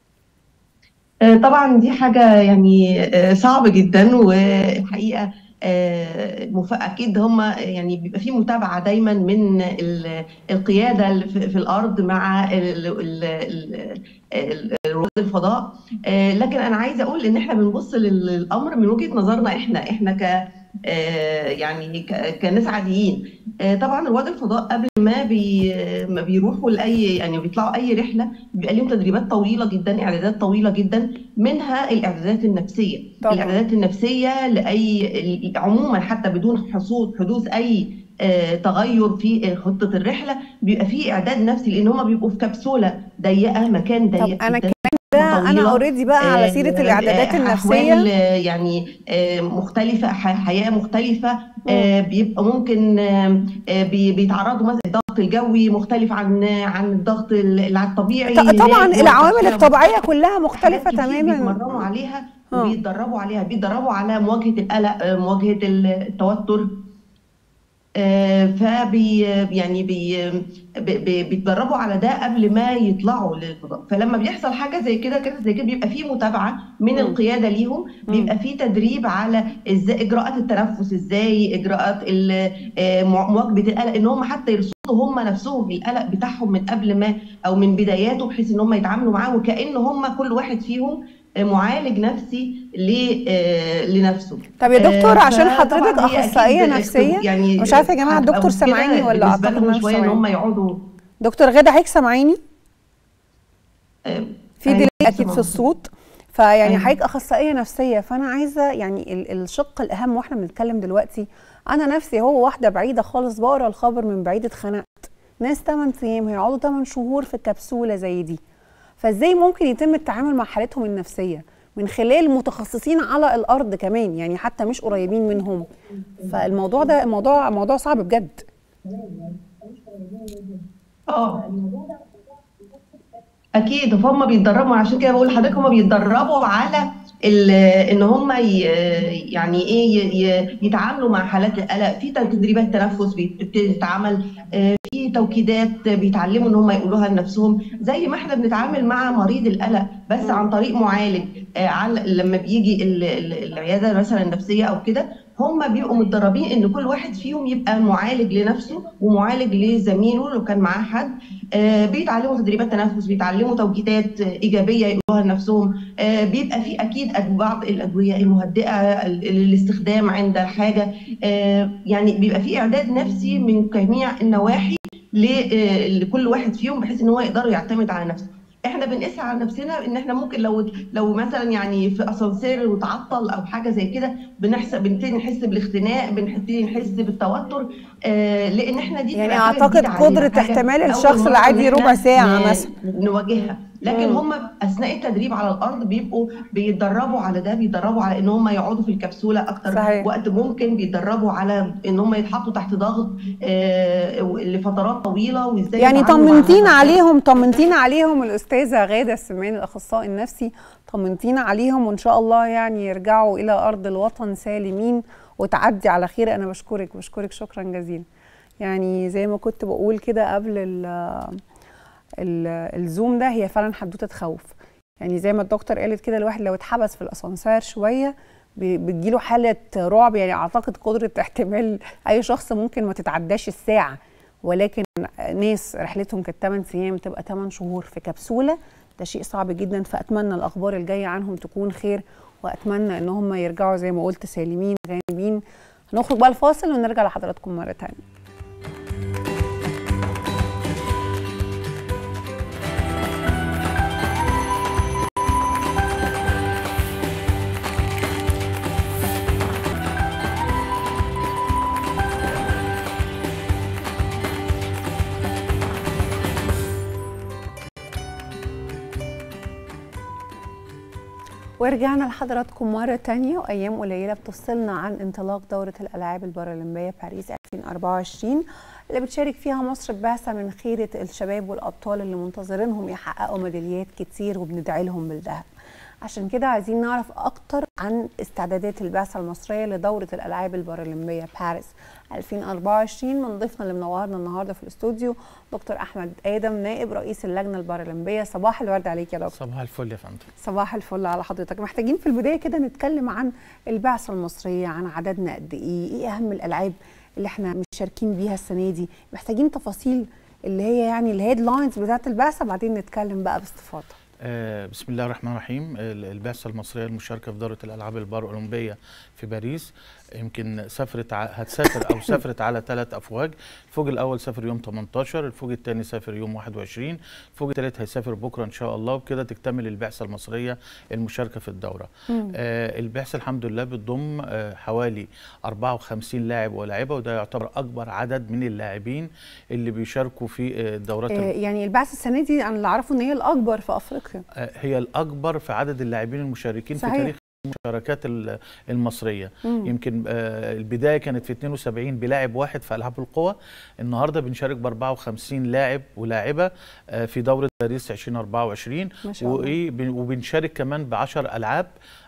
آه، طبعا دي حاجه يعني آه، صعب جدا والحقيقه آه، مف- اكيد هم يعني بيبقى في متابعه دايما من ال- القياده اللي في في الارض مع ال- ال- ال- ال- رواد الفضاء آه، لكن انا عايزه اقول ان احنا بنبص لل- للامر من وجهه نظرنا احنا احنا ك آه، يعني ك- كناس عاديين آه، طبعا رواد الفضاء قبل ما بي ما بيروحوا لاي يعني بيطلعوا اي رحله بيبقى لهم تدريبات طويله جدا اعدادات طويله جدا منها الاعدادات النفسيه طبعاً. الاعدادات النفسيه لاي عموما حتى بدون حصول حدوث اي آه، تغير في خطه الرحله بيبقى في اعداد نفسي لان هم بيبقوا في كبسوله ضيقه مكان ضيق طب انا جداً. كمان ده انا طويلة. اوريدي بقى على سيره آه، الاعدادات آه، النفسيه أحوال آه، يعني آه، مختلفة ح- حياة مختلفة آه، بيبقى ممكن آه، آه، بي- بيتعرضوا مثلا الضغط الجوي مختلف عن عن الضغط ال- الطبيعي ط- طبعا اللي هو العوامل التأثير الطبيعيه كلها مختلفه حاجات كتير تماما بيتمرنوا عليها آه. وبيتدربوا عليها بيتدربوا على مواجهة القلق آه، مواجهة التوتر آه، فبي يعني بي بي- بي- بيتدربوا على ده قبل ما يطلعوا للفضاء فلما بيحصل حاجه زي كده كده زي كده بيبقى في متابعه من مم. القياده ليهم بيبقى في تدريب على ازاي اجراءات التنفس ازاي اجراءات ال- آه، مع- مواجهه القلق ان هم حتى يرصدوا هم نفسهم القلق بتاعهم من قبل ما او من بداياته بحيث ان هم يتعاملوا معاه وكأن هم كل واحد فيهم آه، معالج نفسي ل- آه، لنفسه طب يا دكتور آه، عشان فطبعاً حضرتك هي أكيد اخصائيه اختب- نفسيه يعني مش عارفه يا جماعه هتبقى الدكتور مشكلة سامعيني ولا بالنسبة اعتقد لهم انه شويه ان سامعيني هم يقعدوا دكتور غاده حضرتك سامعيني آه، في أيوة، ديلي اكيد سامعة. في الصوت فيعني أيوة. حضرتك اخصائيه نفسيه فانا عايزه يعني ال- الشق الاهم واحنا بنتكلم دلوقتي انا نفسي هو واحده بعيده خالص بقرا الخبر من بعيد اتخنقت ناس 8 ايام هيقعدوا 8 شهور في كبسوله زي دي فازاي ممكن يتم التعامل مع حالتهم النفسيه من خلال متخصصين على الارض كمان يعني حتى مش قريبين منهم فالموضوع ده الموضوع موضوع صعب بجد اه اكيد فهم بيتدربوا عشان كده بقول لحضرتك هم بيتدربوا على ال- ان هم ي- يعني ايه ي- ي- يتعاملوا مع حالات القلق في تدريبات تنفس بتتعمل آه، في توكيدات بيتعلموا ان هم يقولوها لنفسهم زي ما احنا بنتعامل مع مريض القلق بس عن طريق معالج آه، على لما بيجي ال- ال- العياده مثلا النفسيه او كده هم بيبقوا متدربين ان كل واحد فيهم يبقى معالج لنفسه ومعالج لزميله لو كان معاه حد آه، بيتعلموا تدريبات تنفس بيتعلموا توجيهات آه، ايجابيه يقولوها لنفسهم آه، بيبقى في اكيد أد- بعض الادويه المهدئه ال- للاستخدام عند الحاجه آه، يعني بيبقى في اعداد نفسي من جميع النواحي ل- آه، لكل واحد فيهم بحيث ان هو يقدر يعتمد على نفسه احنا بنقيس على نفسنا ان احنا ممكن لو لو مثلا يعني في اسانسير وتعطل او حاجه زي كده بنحسب بنبتدي نحس بالاختناق بنبتدي نحس بالتوتر آه لان احنا دي يعني بتبقى حاجة اعتقد جديدة علينا، قدره حاجة احتمال أول الشخص مرة العادي إن إحنا ربع ساعه ن- مثلا نواجهها لكن مم. هم اثناء التدريب على الارض بيبقوا بيتدربوا على ده بيتدربوا على ان هم يقعدوا في الكبسوله اكتر صحيح. وقت ممكن بيتدربوا على ان هم يتحطوا تحت ضغط آه، لفترات طويله وازاي يعني يتعاملوا مع طمنتينا هذا. عليهم طمنتينا عليهم الاستاذه غاده السمان الاخصائي النفسي طمنتينا عليهم وان شاء الله يعني يرجعوا الى ارض الوطن سالمين وتعدي على خير انا بشكرك بشكرك شكرا جزيلا يعني زي ما كنت بقول كده قبل ال ال الزوم ده هي فعلا حدوته تخوف يعني زي ما الدكتور قالت كده الواحد لو اتحبس في الاسانسير شويه بي- بتجيله حاله رعب يعني اعتقد قدره احتمال اي شخص ممكن ما تتعداش الساعه ولكن ناس رحلتهم كانت 8 ايام تبقى 8 شهور في كبسوله ده شيء صعب جدا فاتمنى الاخبار الجايه عنهم تكون خير واتمنى ان هم يرجعوا زي ما قلت سالمين غانمين هنخرج بقى الفاصل ونرجع لحضراتكم مره ثانيه ورجعنا لحضراتكم مرة تانية وأيام قليلة بتفصلنا عن انطلاق دورة الألعاب البارالمبية باريس 2024 اللي بتشارك فيها مصر ببعثة من خيرة الشباب والأبطال اللي منتظرينهم يحققوا ميداليات كتير وبندعي لهم بالذهب عشان كده عايزين نعرف أكتر عن استعدادات البعثة المصرية لدورة الألعاب البارالمبية باريس 2024 من ضيفنا اللي منورنا النهارده في الاستوديو دكتور أحمد آدم نائب رئيس اللجنة البارالمبية صباح الورد عليك يا دكتور صباح الفل يا فندم صباح الفل على حضرتك محتاجين في البدايه كده نتكلم عن البعثه المصريه عن عددنا قد ايه ايه اهم الالعاب اللي احنا مشاركين بيها السنه دي محتاجين تفاصيل اللي هي يعني الهيدلاينز بتاعت البعثه بعدين نتكلم بقى باستفاضه آه بسم الله الرحمن الرحيم ال- البعثة المصرية المشاركة في دورة الألعاب البارالمبية في باريس يمكن سافرت ع... هتسافر أو سافرت على ثلاث أفواج الفوج الأول سافر يوم 18 الفوج الثاني سافر يوم 21 الفوج الثالث هيسافر بكرة إن شاء الله وبكده تكتمل البعثة المصرية المشاركة في الدورة آه البعثة الحمد لله بتضم آه حوالي 54 لاعب ولاعبة وده يعتبر أكبر عدد من اللاعبين اللي بيشاركوا في آه، الدورات آه الم- يعني البعثه السنه دي انا اللي اعرفه ان هي الاكبر في افريقيا آه، هي الأكبر في عدد اللاعبين المشاركين صحيح. في تاريخ المشاركات ال- المصرية مم. يمكن آه، البداية كانت في 72 بلاعب واحد في ألعاب القوى النهاردة بنشارك ب 54 لاعب ولاعبة آه، في دورة باريس 2024 ما شاء الله وإيه بن- وبنشارك كمان ب 10 ألعاب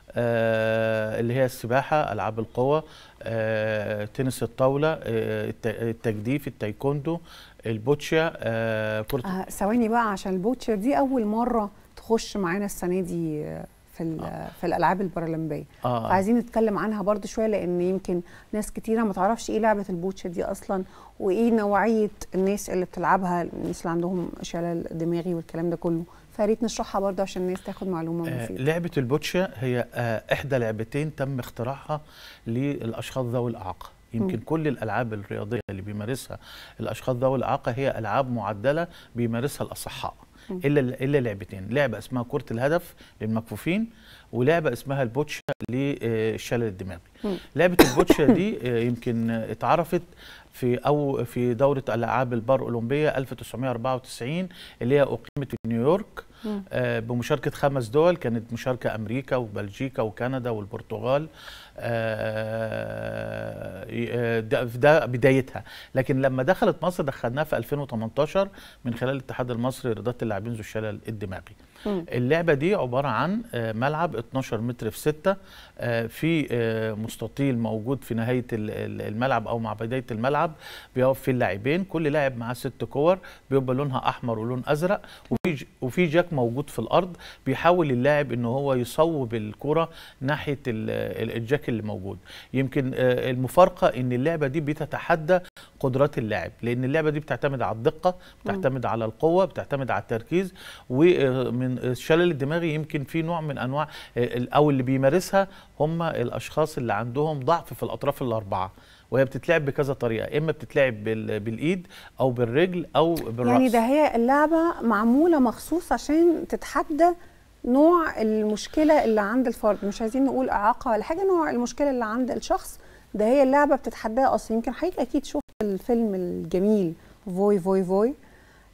آه، اللي هي السباحة ألعاب القوى آه، تنس الطاولة آه، الت- التجديف التايكوندو البوتشا آه، كرة آه ثواني بقى عشان البوتشر دي اول مره تخش معانا السنه دي آه، في ال- في الالعاب البارالمبيه آه. فعايزين نتكلم عنها برضو شويه لان يمكن ناس كتيره ما تعرفش ايه لعبه البوتشر دي اصلا وايه نوعيه الناس اللي بتلعبها الناس اللي عندهم شلل دماغي والكلام ده كله فريت نشرحها برضو عشان الناس تاخد معلومه آه، مفيده لعبة البوتشا هي آه، إحدى لعبتين تم اختراعها للأشخاص ذوي الإعاقة يمكن مم. كل الألعاب الرياضية اللي بيمارسها الأشخاص ذوي الإعاقة هي ألعاب معدلة بيمارسها الأصحاء مم. إلا إلا لعبتين لعبة اسمها كرة الهدف للمكفوفين ولعبة اسمها البوتشا للشلل الدماغي مم. لعبة البوتشا دي آه، يمكن آه، اتعرفت في أو في دورة الألعاب البار أولمبية 1994 اللي هي أقيمت في نيويورك مم. آه، بمشاركة خمس دول كانت مشاركة أمريكا وبلجيكا وكندا والبرتغال آه، آه، ده ده بدايتها لكن لما دخلت مصر دخلناها في 2018 من خلال الاتحاد المصري لرياضة اللاعبين ذو الشلل الدماغي مم. اللعبة دي عبارة عن آه، ملعب 12 متر في 6 في آه، مستطيل موجود في نهاية ال- ال- الملعب أو مع بداية الملعب بيقف فيه اللاعبين كل لاعب معاه ست كور بيبقى لونها أحمر ولون أزرق وفي ج- وفي جاك موجود في الأرض بيحاول اللاعب إن هو يصوب الكرة ناحية ال- ال- الجاك اللي موجود يمكن آه، المفارقة إن اللعبة دي بتتحدى قدرات اللاعب لأن اللعبة دي بتعتمد على الدقة بتعتمد على القوة بتعتمد على التركيز ومن الشلل الدماغي يمكن في نوع من انواع او اللي بيمارسها هم الاشخاص اللي عندهم ضعف في الاطراف الاربعه وهي بتتلعب بكذا طريقه اما بتتلعب بال- بالايد او بالرجل او بالراس يعني ده هي اللعبه معموله مخصوص عشان تتحدى نوع المشكله اللي عند الفرد مش عايزين نقول اعاقه ولا حاجه نوع المشكله اللي عند الشخص ده هي اللعبه بتتحداها اصلا يمكن حضرتك اكيد شفت الفيلم الجميل فوي فوي فوي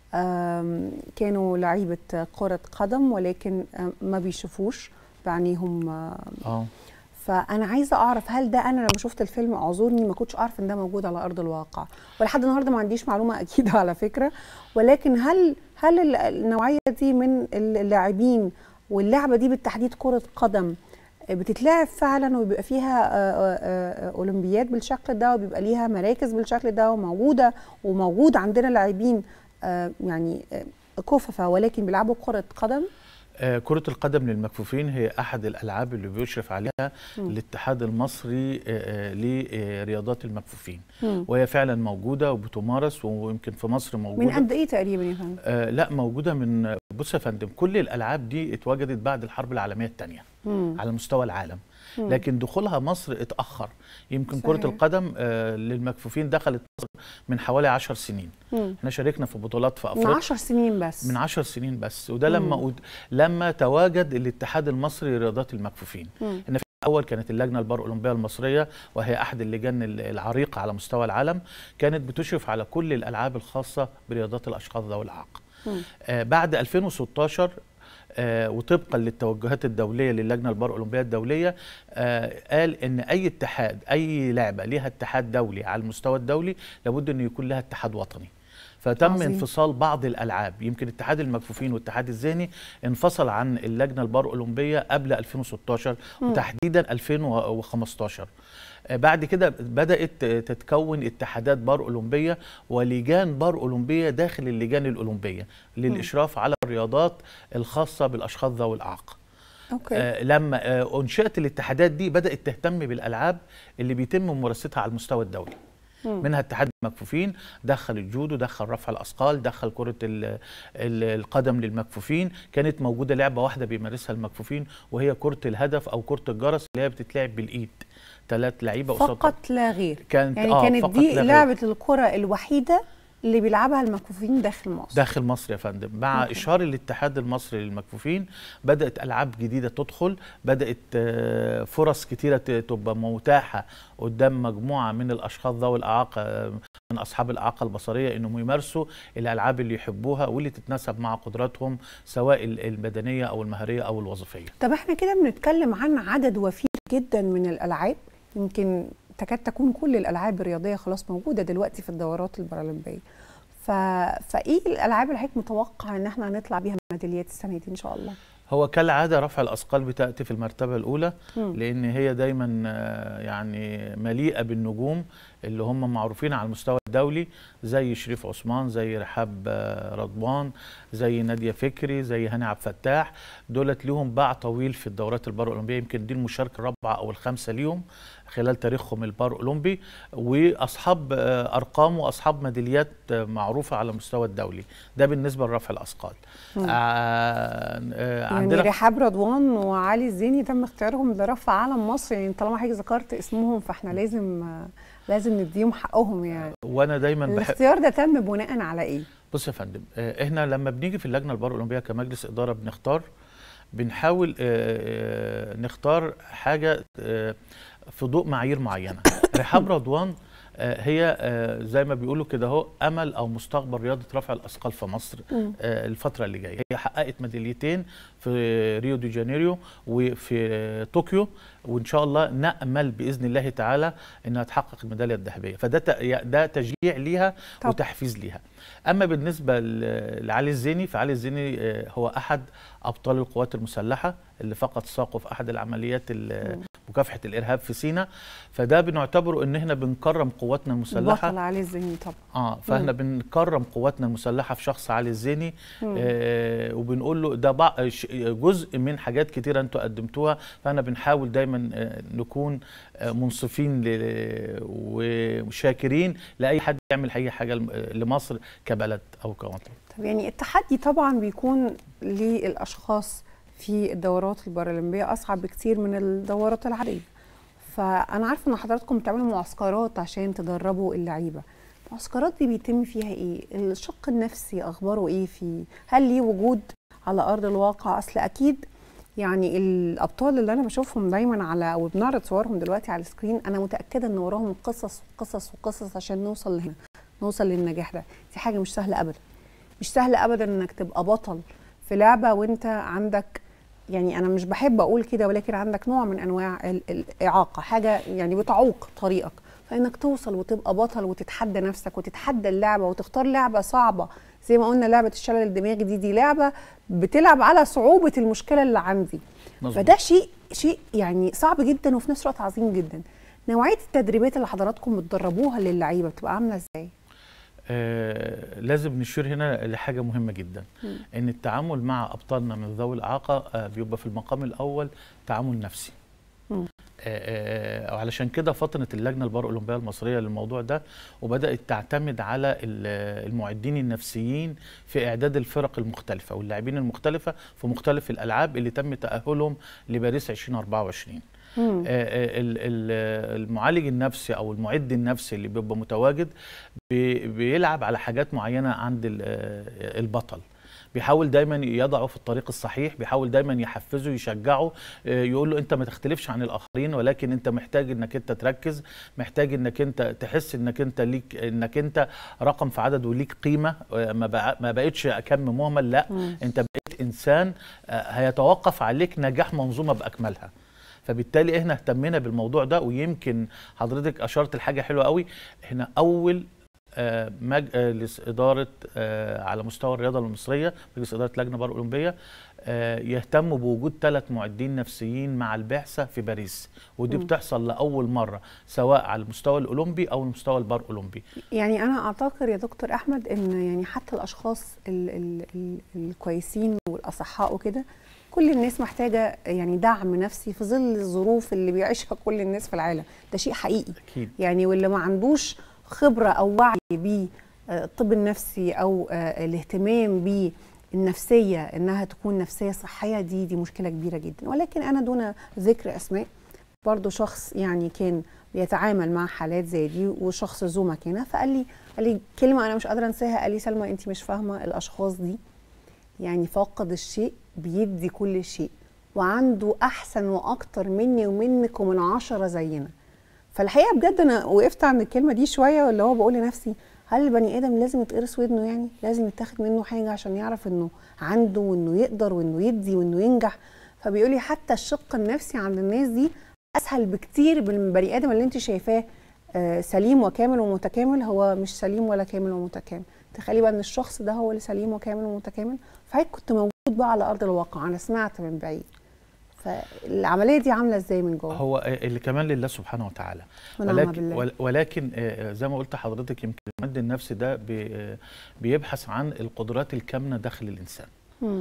آم، كانوا لعيبه كره قدم ولكن آم، ما بيشوفوش بعينيهم آم، اه فانا عايزه اعرف هل ده انا لما شفت الفيلم اعذرني ما كنتش اعرف ان ده موجود على ارض الواقع ولحد النهارده ما عنديش معلومه اكيده على فكره ولكن هل هل ال- النوعيه دي من اللاعبين واللعبه دي بالتحديد كره قدم بتتلعب فعلا وبيبقى فيها آه، آه، آه، اولمبياد بالشكل ده وبيبقى ليها مراكز بالشكل ده وموجوده وموجود عندنا لاعبين آه، يعني آه، كففه ولكن بيلعبوا كره قدم آه، كرة القدم للمكفوفين هي أحد الألعاب اللي بيشرف عليها الاتحاد المصري آه، آه، لرياضات المكفوفين مم. وهي فعلا موجودة وبتمارس ويمكن في مصر موجودة من قد ايه تقريبا يا فندم؟ آه لا موجودة من بص يا فندم كل الألعاب دي اتوجدت بعد الحرب العالمية الثانية مم. على مستوى العالم لكن دخولها مصر اتأخر يمكن صحيح. كرة القدم آه للمكفوفين دخلت مصر من حوالي عشر سنين مم. احنا شاركنا في بطولات في من أفريقيا عشر سنين بس من عشر سنين بس وده لما أد... لما تواجد الاتحاد المصري لرياضات المكفوفين مم. ان في الاول كانت اللجنه البار اولمبيه المصريه وهي احد اللجان ال- العريقه على مستوى العالم كانت بتشرف على كل الالعاب الخاصه برياضات الاشخاص ذوي الاعاقه مم. آه بعد 2016 آه وطبقا للتوجهات الدوليه للجنه البار اولمبيه الدوليه آه قال ان اي اتحاد اي لعبه ليها اتحاد دولي على المستوى الدولي لابد انه يكون لها اتحاد وطني فتم عظيم. انفصال بعض الالعاب يمكن اتحاد المكفوفين والاتحاد الذهني انفصل عن اللجنه البار اولمبيه قبل 2016 وتحديدا 2015 آه، بعد كده بدات تتكون اتحادات بار اولمبيه ولجان بار اولمبيه داخل اللجان الاولمبيه للاشراف على الرياضات الخاصه بالاشخاص ذوي الاعاقه اوكي آه لما آه انشئت الاتحادات دي بدات تهتم بالالعاب اللي بيتم ممارستها على المستوى الدولي منها اتحاد المكفوفين دخل الجودو دخل رفع الاثقال دخل كره ال ال القدم للمكفوفين كانت موجوده لعبه واحده بيمارسها المكفوفين وهي كره الهدف او كره الجرس اللي هي بتتلعب بالايد ثلاث لعيبه قصاد فقط لا غير كانت يعني آه كانت فقط دي لا غير. لعبه الكره الوحيده اللي بيلعبها المكفوفين داخل مصر داخل مصر يا فندم مع أوكي. اشهار الاتحاد المصري للمكفوفين بدات العاب جديده تدخل بدات آه، فرص كتيره ت- تبقى متاحه قدام مجموعه من الاشخاص ذوي الاعاقه آه، من اصحاب الاعاقه البصريه انهم يمارسوا الالعاب اللي يحبوها واللي تتناسب مع قدراتهم سواء ال- البدنيه او المهاريه او الوظيفيه طب احنا كده بنتكلم عن عدد وفير جدا من الالعاب يمكن تكاد تكون كل الالعاب الرياضيه خلاص موجوده دلوقتي في الدورات البارالمبيه ف... فايه الالعاب اللي حضرتك متوقع ان احنا هنطلع بيها ميداليات السنه دي ان شاء الله هو كالعاده رفع الاثقال بتاتي في المرتبه الاولى مم. لان هي دايما آه، يعني مليئه بالنجوم اللي هم معروفين على المستوى الدولي زي شريف عثمان زي رحاب آه، رضوان زي ناديه فكري زي هاني عبد الفتاح دولت ليهم باع طويل في الدورات البار اولمبيه يمكن دي المشاركه الرابعه او الخامسه ليهم خلال تاريخهم البار اولمبي واصحاب آه، ارقام واصحاب ميداليات آه، معروفه على المستوى الدولي ده بالنسبه لرفع الاثقال مم. آه، آه، يعني عندنا رحاب رضوان وعلي الزيني تم اختيارهم لرفع علم مصر يعني طالما حضرتك ذكرت اسمهم فاحنا لازم لازم نديهم حقهم يعني وانا دايما بحب الاختيار ده تم بناء على ايه؟ بص يا فندم آه، احنا لما بنيجي في اللجنه البار الاولمبيه كمجلس اداره بنختار بنحاول آه، آه، نختار حاجه آه، في ضوء معايير معينه رحاب رضوان آه، هي آه، زي ما بيقولوا كده اهو امل او مستقبل رياضه رفع الاثقال في مصر مم. آه، الفتره اللي جايه هي حققت ميداليتين في ريو دي جانيريو وفي طوكيو وان شاء الله نامل باذن الله تعالى انها تحقق الميداليه الذهبيه فده ت- ده تشجيع ليها طب. وتحفيز ليها اما بالنسبه ل- لعلي الزيني فعلي الزيني آه، هو احد ابطال القوات المسلحه اللي فقد ساقه في احد العمليات ال- مكافحه الارهاب في سيناء فده بنعتبره ان احنا بنكرم قواتنا المسلحه بطل علي الزيني طبعا اه فاحنا بنكرم قواتنا المسلحه في شخص علي الزيني آه وبنقول له ده بع- ش- جزء من حاجات كتيره انتوا قدمتوها فاحنا بنحاول دايما آه نكون آه منصفين ل- وشاكرين لاي حد يعمل اي حاجه لم- لمصر كبلد او كوطن طب يعني التحدي طبعا بيكون للاشخاص في الدورات البارالمبيه اصعب بكتير من الدورات العاديه فانا عارفه ان حضراتكم بتعملوا معسكرات عشان تدربوا اللعيبه المعسكرات دي بيتم فيها ايه الشق النفسي اخباره ايه في هل ليه وجود على ارض الواقع اصل اكيد يعني الابطال اللي انا بشوفهم دايما على وبنعرض صورهم دلوقتي على السكرين انا متاكده ان وراهم قصص وقصص وقصص عشان نوصل لهنا نوصل للنجاح ده دي حاجه مش سهله ابدا مش سهل ابدا انك تبقى بطل في لعبه وانت عندك يعني انا مش بحب اقول كده ولكن عندك نوع من انواع ال- الاعاقه حاجه يعني بتعوق طريقك فانك توصل وتبقى بطل وتتحدى نفسك وتتحدى اللعبه وتختار لعبه صعبه زي ما قلنا لعبه الشلل الدماغي دي دي لعبه بتلعب على صعوبه المشكله اللي عندي مظبوط. فده شيء شيء يعني صعب جدا وفي نفس الوقت عظيم جدا نوعيه التدريبات اللي حضراتكم بتدربوها للعيبه بتبقى عامله ازاي آه لازم نشير هنا لحاجه مهمه جدا ان التعامل مع ابطالنا من ذوي الاعاقه آه بيبقى في المقام الاول تعامل نفسي مم. آه، آه، وعلشان كده فطنت اللجنه البار اولمبيه المصريه للموضوع ده وبدات تعتمد على ال- المعدين النفسيين في اعداد الفرق المختلفه واللاعبين المختلفه في مختلف الالعاب اللي تم تاهلهم لباريس 2024 مم. آه، آه، ال- ال- المعالج النفسي او المعد النفسي اللي بيبقى متواجد بي- بيلعب على حاجات معينه عند ال- آه، البطل بيحاول دايما يضعه في الطريق الصحيح بيحاول دايما يحفزه يشجعه آه، يقول له انت ما تختلفش عن الاخرين ولكن انت محتاج انك انت تركز محتاج انك انت تحس انك انت ليك انك انت رقم في عدد وليك قيمه آه، ما بقى- ما بقتش كم مهمل لا انت بقيت انسان آه، هيتوقف عليك نجاح منظومه باكملها فبالتالي احنا اهتمينا بالموضوع ده ويمكن حضرتك اشرت لحاجه حلوه قوي احنا اول آه، مجلس اداره آه، على مستوى الرياضه المصريه مجلس اداره لجنه بار اولمبيه آه، يهتم بوجود ثلاث معدين نفسيين مع البعثه في باريس ودي بتحصل لاول مره سواء على المستوى الاولمبي او المستوى البار اولمبي يعني انا اعتقد يا دكتور احمد ان يعني حتى الاشخاص ال ال ال الكويسين والاصحاء وكده كل الناس محتاجه يعني دعم نفسي في ظل الظروف اللي بيعيشها كل الناس في العالم ده شيء حقيقي اكيد يعني واللي ما عندوش خبره او وعي بالطب النفسي او آه، الاهتمام بالنفسيه انها تكون نفسيه صحيه دي دي مشكله كبيره جدا ولكن انا دون ذكر اسماء برضو شخص يعني كان بيتعامل مع حالات زي دي وشخص ذو مكانه فقال لي قال لي كلمه انا مش قادره انساها قال لي سلمى انت مش فاهمه الاشخاص دي يعني فاقد الشيء بيدي كل شيء وعنده احسن واكتر مني ومنك ومن عشرة زينا فالحقيقه بجد انا وقفت عند الكلمه دي شويه واللي هو بقول لنفسي هل البني ادم لازم يتقرص ودنه يعني لازم يتاخد منه حاجه عشان يعرف انه عنده وانه يقدر وانه يدي وانه ينجح فبيقول لي حتى الشق النفسي عند الناس دي اسهل بكتير من البني ادم اللي انت شايفاه آه، سليم وكامل ومتكامل هو مش سليم ولا كامل ومتكامل تخيلي بقى ان الشخص ده هو اللي سليم وكامل ومتكامل فحضرتك كنت موجود بقى على ارض الواقع انا سمعت من بعيد فالعمليه دي عامله ازاي من جوه هو اللي كمان لله سبحانه وتعالى ونعم ولكن بالله. ول- ولكن آه، زي ما قلت حضرتك يمكن المد النفسي ده بي- آه، بيبحث عن القدرات الكامنه داخل الانسان مم. آه،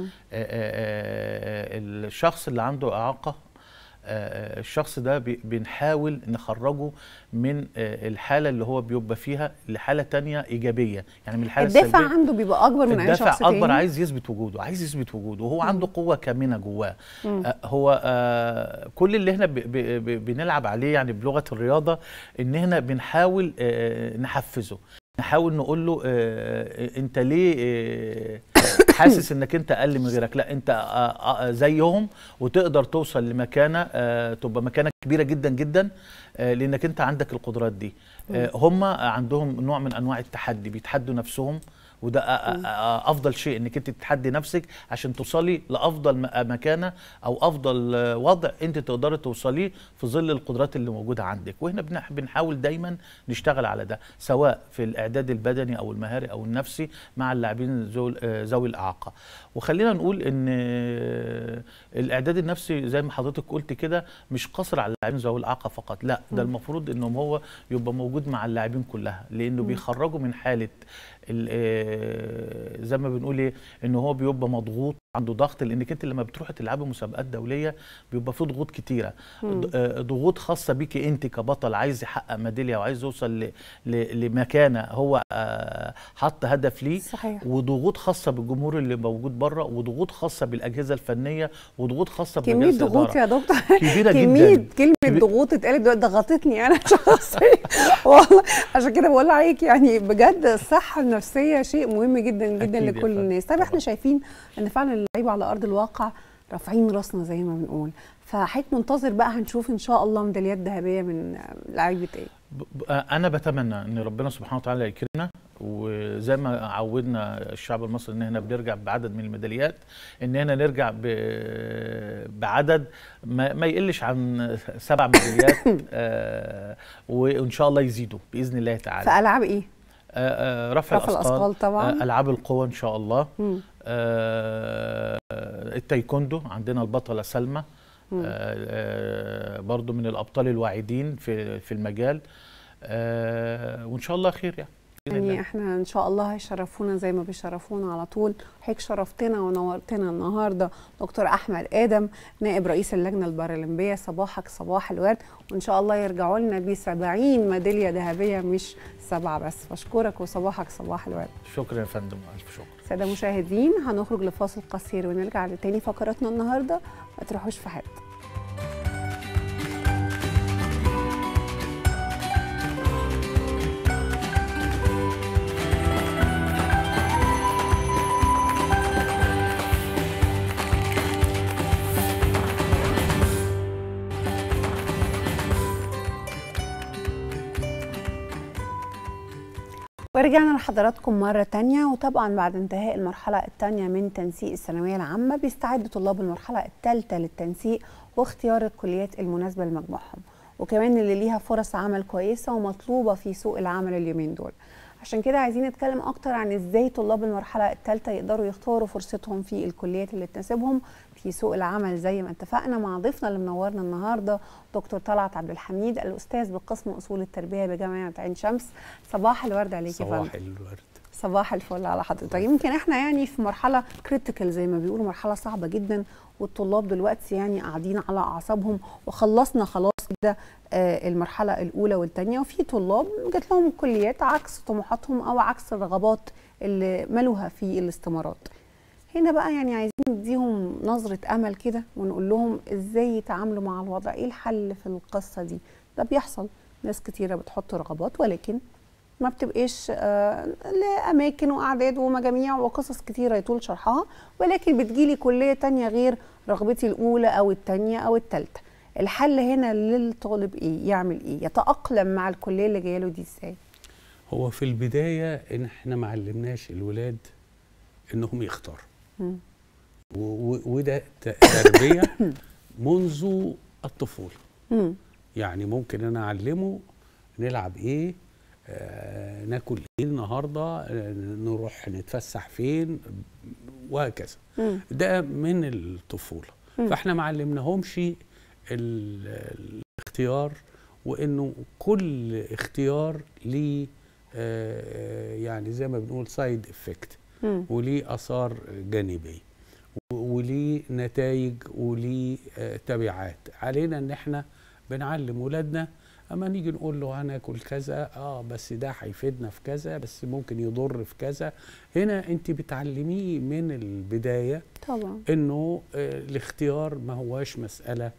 آه، آه، الشخص اللي عنده اعاقه آه، الشخص ده بي- بنحاول نخرجه من آه، الحاله اللي هو بيبقى فيها لحاله تانية ايجابيه يعني من الحاله الدافع السلبيه عنده بيبقى اكبر من اي الدافع شخص اكبر تاني عايز يثبت وجوده عايز يثبت وجوده وهو عنده قوه كامنه جواه آه هو آه كل اللي احنا ب ب ب بنلعب عليه يعني بلغه الرياضه ان احنا بنحاول آه نحفزه نحاول نقول له آه انت ليه آه حاسس انك انت اقل من غيرك لا انت آه آه زيهم وتقدر توصل لمكانه آه تبقى مكانه كبيره جدا جدا آه لانك انت عندك القدرات دي آه هم عندهم نوع من انواع التحدي بيتحدوا نفسهم وده أ- أ- أ- افضل شيء انك انت تتحدي نفسك عشان توصلي لافضل م- مكانه او افضل آه، وضع انت تقدري توصليه في ظل القدرات اللي موجوده عندك واحنا بنح- بنحاول دايما نشتغل على ده سواء في الاعداد البدني او المهاري او النفسي مع اللاعبين ذوي آه، ذوي الاعاقه وخلينا نقول ان آه، الاعداد النفسي زي ما حضرتك قلت كده مش قصر على اللاعبين ذوي الاعاقه فقط لا ده المفروض انهم هو يبقى موجود مع اللاعبين كلها لانه بيخرجوا من حاله ال- آه، زي ما بنقول ايه ان هو بيبقى مضغوط عنده ضغط لانك انت لما بتروحي تلعبي مسابقات دوليه بيبقى في ضغوط كتيره ض- آه، ضغوط خاصه بيكي انت كبطل عايز يحقق ميداليه وعايز يوصل ل- ل- لمكانه هو آه، حط هدف ليه صحيح. وضغوط خاصه بالجمهور اللي موجود بره وضغوط خاصه بالاجهزه الفنيه وضغوط خاصه كمية بمجالس ضغوط الإدارة. يا دكتور كبيرة كمية جداً. كلمة كبي- ضغوط اتقالت دلوقتي ضغطتني أنا شخصيا والله عشان كده بقول عليك يعني بجد الصحة النفسية شيء مهم جدا جدا أكيد يا لكل فندم. الناس طيب احنا طبعاً. شايفين ان فعلا اللعيبة على أرض الواقع رافعين راسنا زي ما بنقول فحضرتك منتظر بقى هنشوف ان شاء الله ميداليات ذهبيه من آه، لعيبه ايه ب- ب- انا بتمنى ان ربنا سبحانه وتعالى يكرمنا وزي ما عودنا الشعب المصري ان احنا بنرجع بعدد من الميداليات ان احنا نرجع ب- بعدد ما, ما يقلش عن سبع ميداليات آه، وان شاء الله يزيدوا باذن الله تعالى في العاب ايه آه، آه، رفع رفع الاثقال الأثقال طبعاً. آه، العاب القوى ان شاء الله مم. آه، التايكوندو عندنا البطله سلمى مم. آه، آه، برضو من الابطال الواعدين في في المجال آه، وان شاء الله خير يعني بإذن يعني الله. احنا ان شاء الله هيشرفونا زي ما بيشرفونا على طول حضرتك شرفتنا ونورتنا النهارده دكتور احمد ادم نائب رئيس اللجنه البارالمبيه صباحك صباح الورد وان شاء الله يرجعوا لنا ب 70 ميداليه ذهبيه مش سبعه بس بشكرك وصباحك صباح الورد شكرا يا فندم الف شكر ساده مشاهدين هنخرج لفاصل قصير ونرجع لتاني فقراتنا النهارده ما تروحوش في حته ورجعنا لحضراتكم مرة تانية وطبعا بعد انتهاء المرحلة التانية من تنسيق الثانوية العامة بيستعد طلاب المرحلة الثالثة للتنسيق واختيار الكليات المناسبة لمجموعهم وكمان اللي ليها فرص عمل كويسة ومطلوبة في سوق العمل اليومين دول عشان كده عايزين نتكلم اكتر عن ازاي طلاب المرحله الثالثه يقدروا يختاروا فرصتهم في الكليات اللي تناسبهم في سوق العمل زي ما اتفقنا مع ضيفنا اللي منورنا النهارده دكتور طلعت عبد الحميد الاستاذ بقسم اصول التربيه بجامعه عين شمس صباح الورد عليك يا فندم صباح الورد صباح الفل على حضرتك يمكن احنا يعني في مرحله كريتيكال زي ما بيقولوا مرحله صعبه جدا والطلاب دلوقتي يعني قاعدين على اعصابهم وخلصنا خلاص كده آه، المرحله الاولى والثانيه وفي طلاب جات لهم كليات عكس طموحاتهم او عكس الرغبات اللي مالوها في الاستمارات هنا بقى يعني عايزين نديهم نظرة أمل كده ونقول لهم إزاي يتعاملوا مع الوضع إيه الحل في القصة دي ده بيحصل ناس كتيرة بتحط رغبات ولكن ما بتبقاش آه، لأماكن وأعداد ومجاميع وقصص كتيرة يطول شرحها ولكن بتجيلي كلية تانية غير رغبتي الأولى أو التانية أو التالتة الحل هنا للطالب إيه يعمل إيه يتأقلم مع الكلية اللي جايه له دي إزاي هو في البدايه ان احنا ما علمناش الولاد انهم يختاروا مم. و- و- وده ت- تربيه منذ الطفوله مم. يعني ممكن انا اعلمه نلعب ايه آه ناكل ايه النهارده آه نروح نتفسح فين وهكذا مم. ده من الطفوله مم. فاحنا ما علمناهمش ال- الاختيار وانه كل اختيار ليه آه، يعني زي ما بنقول سايد افكت مم. وليه اثار جانبيه و- وليه نتائج وليه آه، تبعات علينا ان احنا بنعلم ولادنا اما نيجي نقول له هناكل كذا اه بس ده هيفيدنا في كذا بس ممكن يضر في كذا هنا انت بتعلميه من البدايه طبعا انه آه، الاختيار ما هواش مساله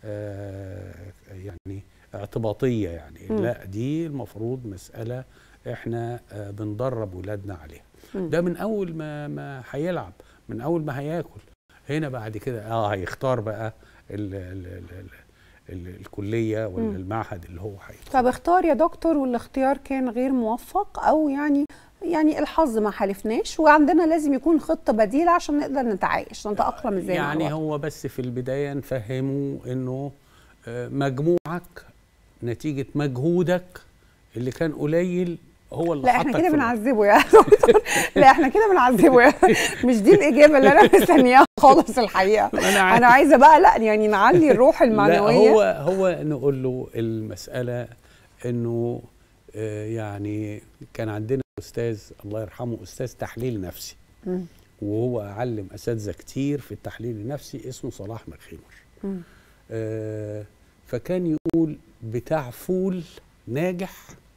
آه، يعني اعتباطيه يعني مم. لا دي المفروض مساله احنا آه، بندرب ولادنا عليها مم. ده من اول ما ما هيلعب من اول ما هياكل هنا بعد كده اه هيختار بقى ال ال ال ال ال الكليه ولا مم. المعهد اللي هو هيختار طب اختار يا دكتور والاختيار كان غير موفق او يعني يعني الحظ ما حالفناش وعندنا لازم يكون خطه بديله عشان نقدر نتعايش نتاقلم ازاي مع يعني الوضع. هو بس في البدايه نفهمه انه آه، مجموعك نتيجه مجهودك اللي كان قليل هو اللي لا احنا حطك كده في بنعذبه يا دكتور لا احنا كده بنعذبه يا مش دي الاجابه اللي انا مستنياها خالص الحقيقه أنا عارف. انا عايزه بقى لا يعني نعلي الروح المعنويه لا هو هو نقول له المسألة إنه آه، يعني كان عندنا أستاذ الله يرحمه أستاذ تحليل نفسي مم. وهو علم أساتذة كتير في التحليل النفسي اسمه صلاح مخيمر مم. آه، فكان يقول بتاع فول ناجح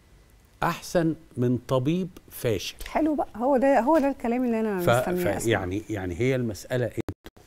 أحسن من طبيب فاشل حلو بقى هو ده هو ده الكلام اللي انا ف... مستنياه ف... يعني يعني هي المسألة انتوا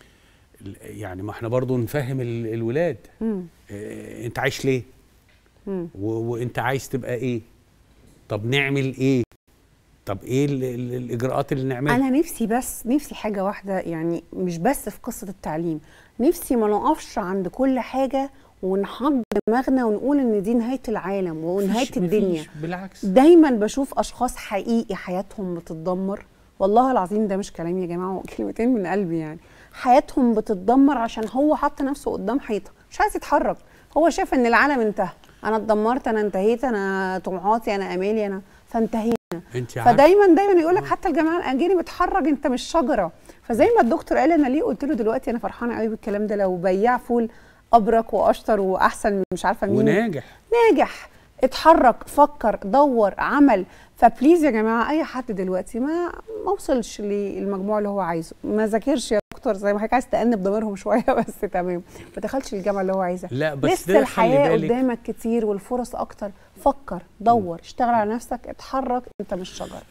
ال- يعني ما احنا برضو نفهم ال... الولاد مم. اه انت عايش ليه مم. و... وانت عايز تبقى ايه طب نعمل ايه طب ايه ال ال الاجراءات اللي نعملها انا نفسي بس نفسي حاجه واحده يعني مش بس في قصه التعليم نفسي ما نقفش عند كل حاجه ونحط دماغنا ونقول ان دي نهايه العالم ونهايه مفيش- الدنيا مفيش، بالعكس دايما بشوف اشخاص حقيقي حياتهم بتتدمر والله العظيم ده مش كلام يا جماعه كلمتين من قلبي يعني حياتهم بتتدمر عشان هو حط نفسه قدام حيطه مش عايز يتحرك هو شايف ان العالم انتهى انا اتدمرت انا انتهيت انا طموحاتي انا امالي انا فانتهينا انت عارفه فدايما دايما يقول لك حتى الجماعه الاجانب اتحرك انت مش شجره فزي ما الدكتور قال انا ليه قلت له دلوقتي انا فرحانه قوي بالكلام ده لو بياع فول ابرك واشطر واحسن من مش عارفه مين وناجح ناجح اتحرك فكر دور عمل فبليز يا جماعه اي حد دلوقتي ما ما وصلش للمجموع اللي هو عايزه ما ذاكرش يا دكتور زي ما حضرتك عايز تأنب ضميرهم شويه بس تمام ما دخلش الجامعه اللي هو عايزها لا بس لسه ده خلي الحياه بالك قدامك كتير والفرص اكتر فكر دور اشتغل على نفسك اتحرك انت مش شجره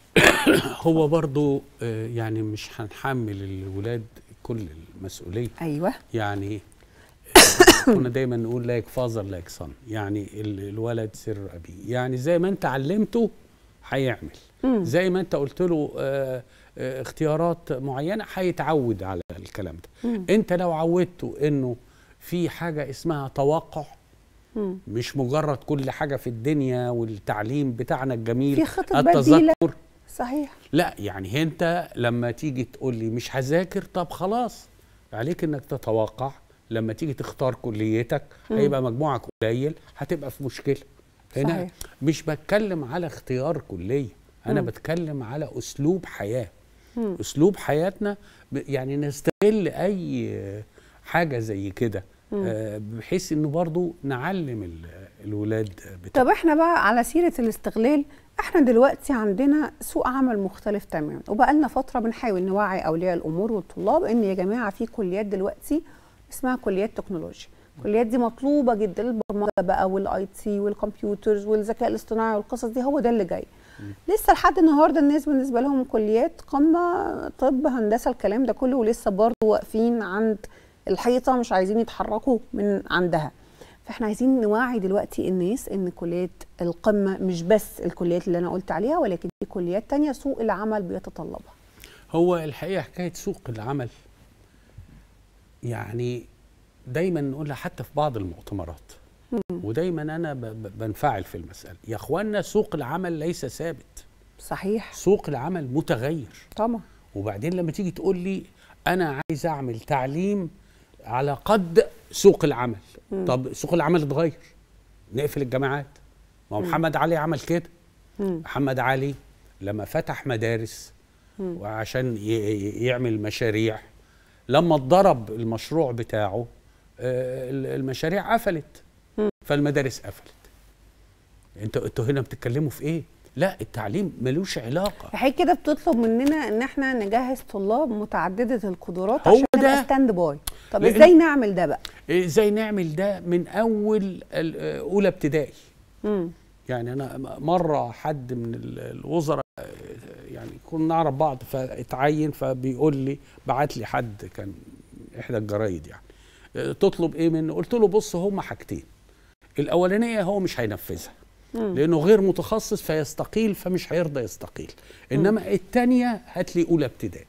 هو برضو آه، يعني مش هنحمل الولاد كل المسؤوليه ايوه يعني آه، كنا دايما نقول لايك فازر لايك صن يعني ال- الولد سر ابيه يعني زي ما انت علمته هيعمل مم. زي ما انت قلت له آه، آه، اختيارات معينه هيتعود على الكلام ده مم. انت لو عودته انه في حاجه اسمها توقع مم. مش مجرد كل حاجه في الدنيا والتعليم بتاعنا الجميل في خطط بديله التذكر صحيح لا يعني انت لما تيجي تقول لي مش هذاكر طب خلاص عليك انك تتوقع لما تيجي تختار كليتك هيبقى مجموعك قليل هتبقى في مشكله هنا صحيح. مش بتكلم على اختيار كليه انا بتكلم على اسلوب حياه مم. اسلوب حياتنا ب- يعني نستغل اي حاجه زي كده آه، بحيث انه برضو نعلم ال- الولاد بتاع طب احنا بقى على سيره الاستغلال احنا دلوقتي عندنا سوق عمل مختلف تماما وبقالنا فتره بنحاول نوعي اولياء الامور والطلاب ان يا جماعه في كليات دلوقتي اسمها كليات تكنولوجيا الكليات دي مطلوبه جدا البرمجه بقى والاي تي والكمبيوترز والذكاء الاصطناعي والقصص دي هو ده اللي جاي لسه لحد النهارده الناس بالنسبه لهم كليات قمه طب هندسه الكلام ده كله ولسه برضه واقفين عند الحيطه مش عايزين يتحركوا من عندها فاحنا عايزين نوعي دلوقتي الناس ان كليات القمه مش بس الكليات اللي انا قلت عليها ولكن في كليات تانية سوق العمل بيتطلبها هو الحقيقه حكايه سوق العمل يعني دايما نقولها حتى في بعض المؤتمرات ودايما انا ب- ب- بنفعل في المساله يا اخوانا سوق العمل ليس ثابت صحيح سوق العمل متغير طبعا وبعدين لما تيجي تقول لي انا عايز اعمل تعليم على قد سوق العمل طب سوق العمل اتغير نقفل الجامعات ما هو محمد علي عمل كده مم. محمد علي لما فتح مدارس وعشان ي- ي- يعمل مشاريع لما اتضرب المشروع بتاعه آه، ال- المشاريع قفلت فالمدارس قفلت انتوا انتوا هنا بتتكلموا في ايه لا التعليم ملوش علاقه الحقيقه كده بتطلب مننا ان احنا نجهز طلاب متعدده القدرات هو عشان ده. نبقى ستاند باي طب لأن- ازاي نعمل ده بقى إيه ازاي نعمل ده من اول ال- آه، اولى ابتدائي مم. يعني انا م- مره حد من ال- الوزراء آه، يعني كنا نعرف بعض فاتعين فبيقول لي بعت لي حد كان احدى الجرايد يعني آه، تطلب ايه منه قلت له بص هما حاجتين الاولانيه هو مش هينفذها لانه غير متخصص فيستقيل فمش هيرضى يستقيل انما الثانيه هات لي اولى ابتدائي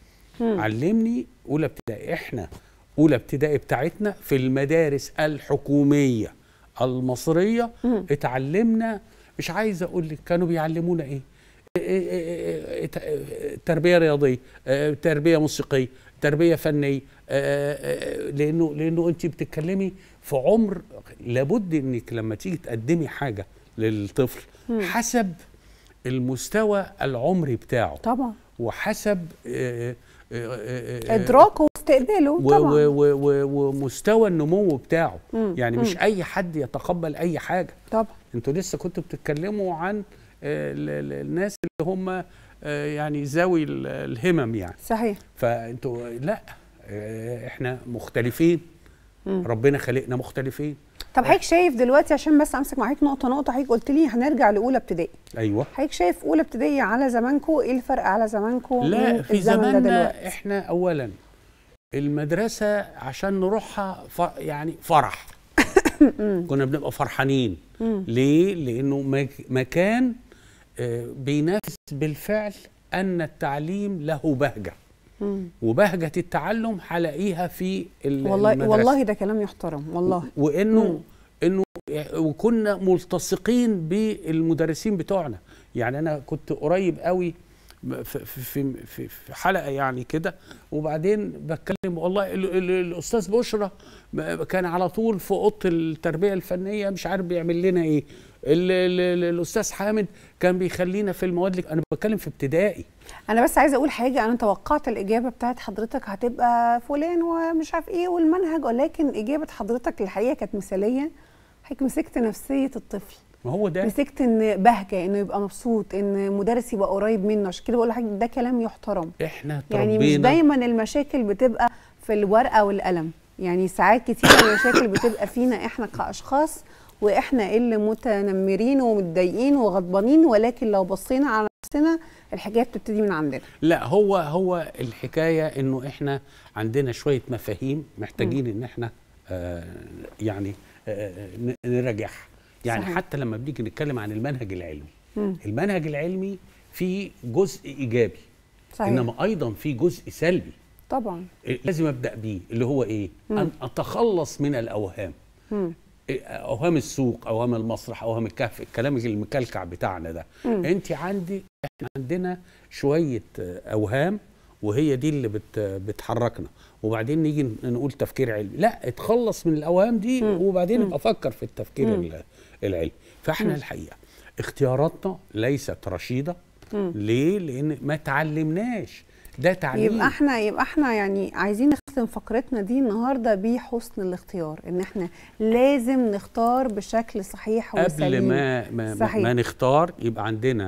علمني اولى ابتدائي احنا اولى ابتدائي بتاعتنا في المدارس الحكوميه المصريه اتعلمنا مش عايز اقول لك كانوا بيعلمونا ايه إيه- إيه- إيه- إيه- تربيه رياضيه آه، تربيه موسيقيه تربيه فنيه آه، آه، لانه لانه انت بتتكلمي في عمر لابد انك لما تيجي تقدمي حاجه للطفل حسب المستوى العمري بتاعه طبعا وحسب آه، آه، آه، آه، ادراكه واستقباله و- طبعا و- و- و- ومستوى النمو بتاعه مم. يعني مش مم. اي حد يتقبل اي حاجه طبعا انتوا لسه كنتوا بتتكلموا عن آه، ال- ال- الناس اللي هم آه، يعني ذوي ال- الهمم يعني صحيح فانتوا لا آه، احنا مختلفين مم. ربنا خلقنا مختلفين طب حضرتك شايف دلوقتي عشان بس امسك معاك نقطه نقطه حضرتك قلت لي هنرجع لاولى ابتدائي ايوه حضرتك شايف اولى ابتدائي على زمانكم ايه الفرق على زمانكم لا من في الزمن ده دلوقتي زماننا احنا اولا المدرسه عشان نروحها ف... يعني فرح كنا بنبقى فرحانين ليه لانه مك... مكان آه، بينافس بالفعل ان التعليم له بهجه مم. وبهجه التعلم هلاقيها في ال- والله المدرسة. والله ده كلام يحترم والله وانه مم. انه وكنا ملتصقين بالمدرسين بتوعنا يعني انا كنت قريب قوي في في في, في حلقه يعني كده وبعدين بتكلم والله ال ال الاستاذ بشرى كان على طول في اوضه التربيه الفنيه مش عارف بيعمل لنا ايه ال ال ال الاستاذ حامد كان بيخلينا في المواد انا بتكلم في ابتدائي انا بس عايزه اقول حاجه انا توقعت الاجابه بتاعت حضرتك هتبقى فلان ومش عارف ايه والمنهج ولكن اجابه حضرتك الحقيقه كانت مثاليه حضرتك مسكت نفسيه الطفل ما هو ده مسكت ان بهجه انه يبقى مبسوط ان مدرس يبقى قريب منه عشان كده بقول لحضرتك ده كلام يحترم احنا يعني مش تربينا دايما المشاكل بتبقى في الورقه والقلم يعني ساعات كتير المشاكل بتبقى فينا احنا كاشخاص واحنا اللي متنمرين ومتضايقين وغضبانين ولكن لو بصينا على نفسنا الحكايه بتبتدي من عندنا لا هو هو الحكايه انه احنا عندنا شويه مفاهيم محتاجين ان احنا آه يعني آه ن- نراجعها يعني صحيح. حتى لما بنيجي نتكلم عن المنهج العلمي مم. المنهج العلمي فيه جزء ايجابي صحيح انما ايضا فيه جزء سلبي طبعا إيه، لازم ابدا بيه اللي هو ايه مم. ان اتخلص من الاوهام مم. إيه، اوهام السوق اوهام المسرح اوهام الكهف الكلام المكلكع بتاعنا ده مم. انت عندي احنا عندنا شويه آه، اوهام وهي دي اللي بت بتحركنا وبعدين نيجي نقول تفكير علمي لا اتخلص من الاوهام دي مم. وبعدين مم. ابقى افكر في التفكير مم. ال- العلمي فاحنا مم. الحقيقه اختياراتنا ليست رشيده مم. ليه لان ما تعلمناش ده تعليم يبقى احنا يبقى احنا يعني عايزين نختم فقرتنا دي النهارده بحسن الاختيار ان احنا لازم نختار بشكل صحيح قبل وسليم ما ما, صحيح. ما نختار يبقى عندنا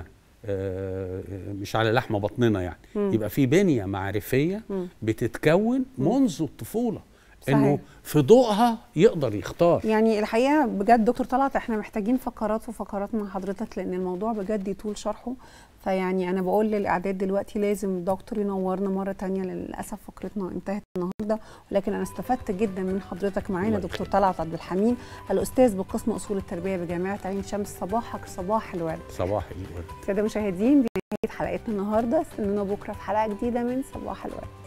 آه، مش على لحم بطننا يعني مم. يبقى في بنيه معرفيه مم. بتتكون منذ الطفوله صحيح. انه في ضوءها يقدر يختار يعني الحقيقه بجد دكتور طلعت احنا محتاجين فقرات وفقرات مع حضرتك لان الموضوع بجد يطول شرحه فيعني انا بقول للاعداد دلوقتي لازم دكتور ينورنا مره تانية للاسف فقرتنا انتهت النهارده ولكن انا استفدت جدا من حضرتك معانا الله دكتور يخليك. طلعت عبد الحميد الاستاذ بقسم اصول التربيه بجامعه عين شمس صباحك صباح الورد صباح الورد ساده مشاهدين دي نهايه حلقتنا النهارده استنونا بكره في حلقه جديده من صباح الورد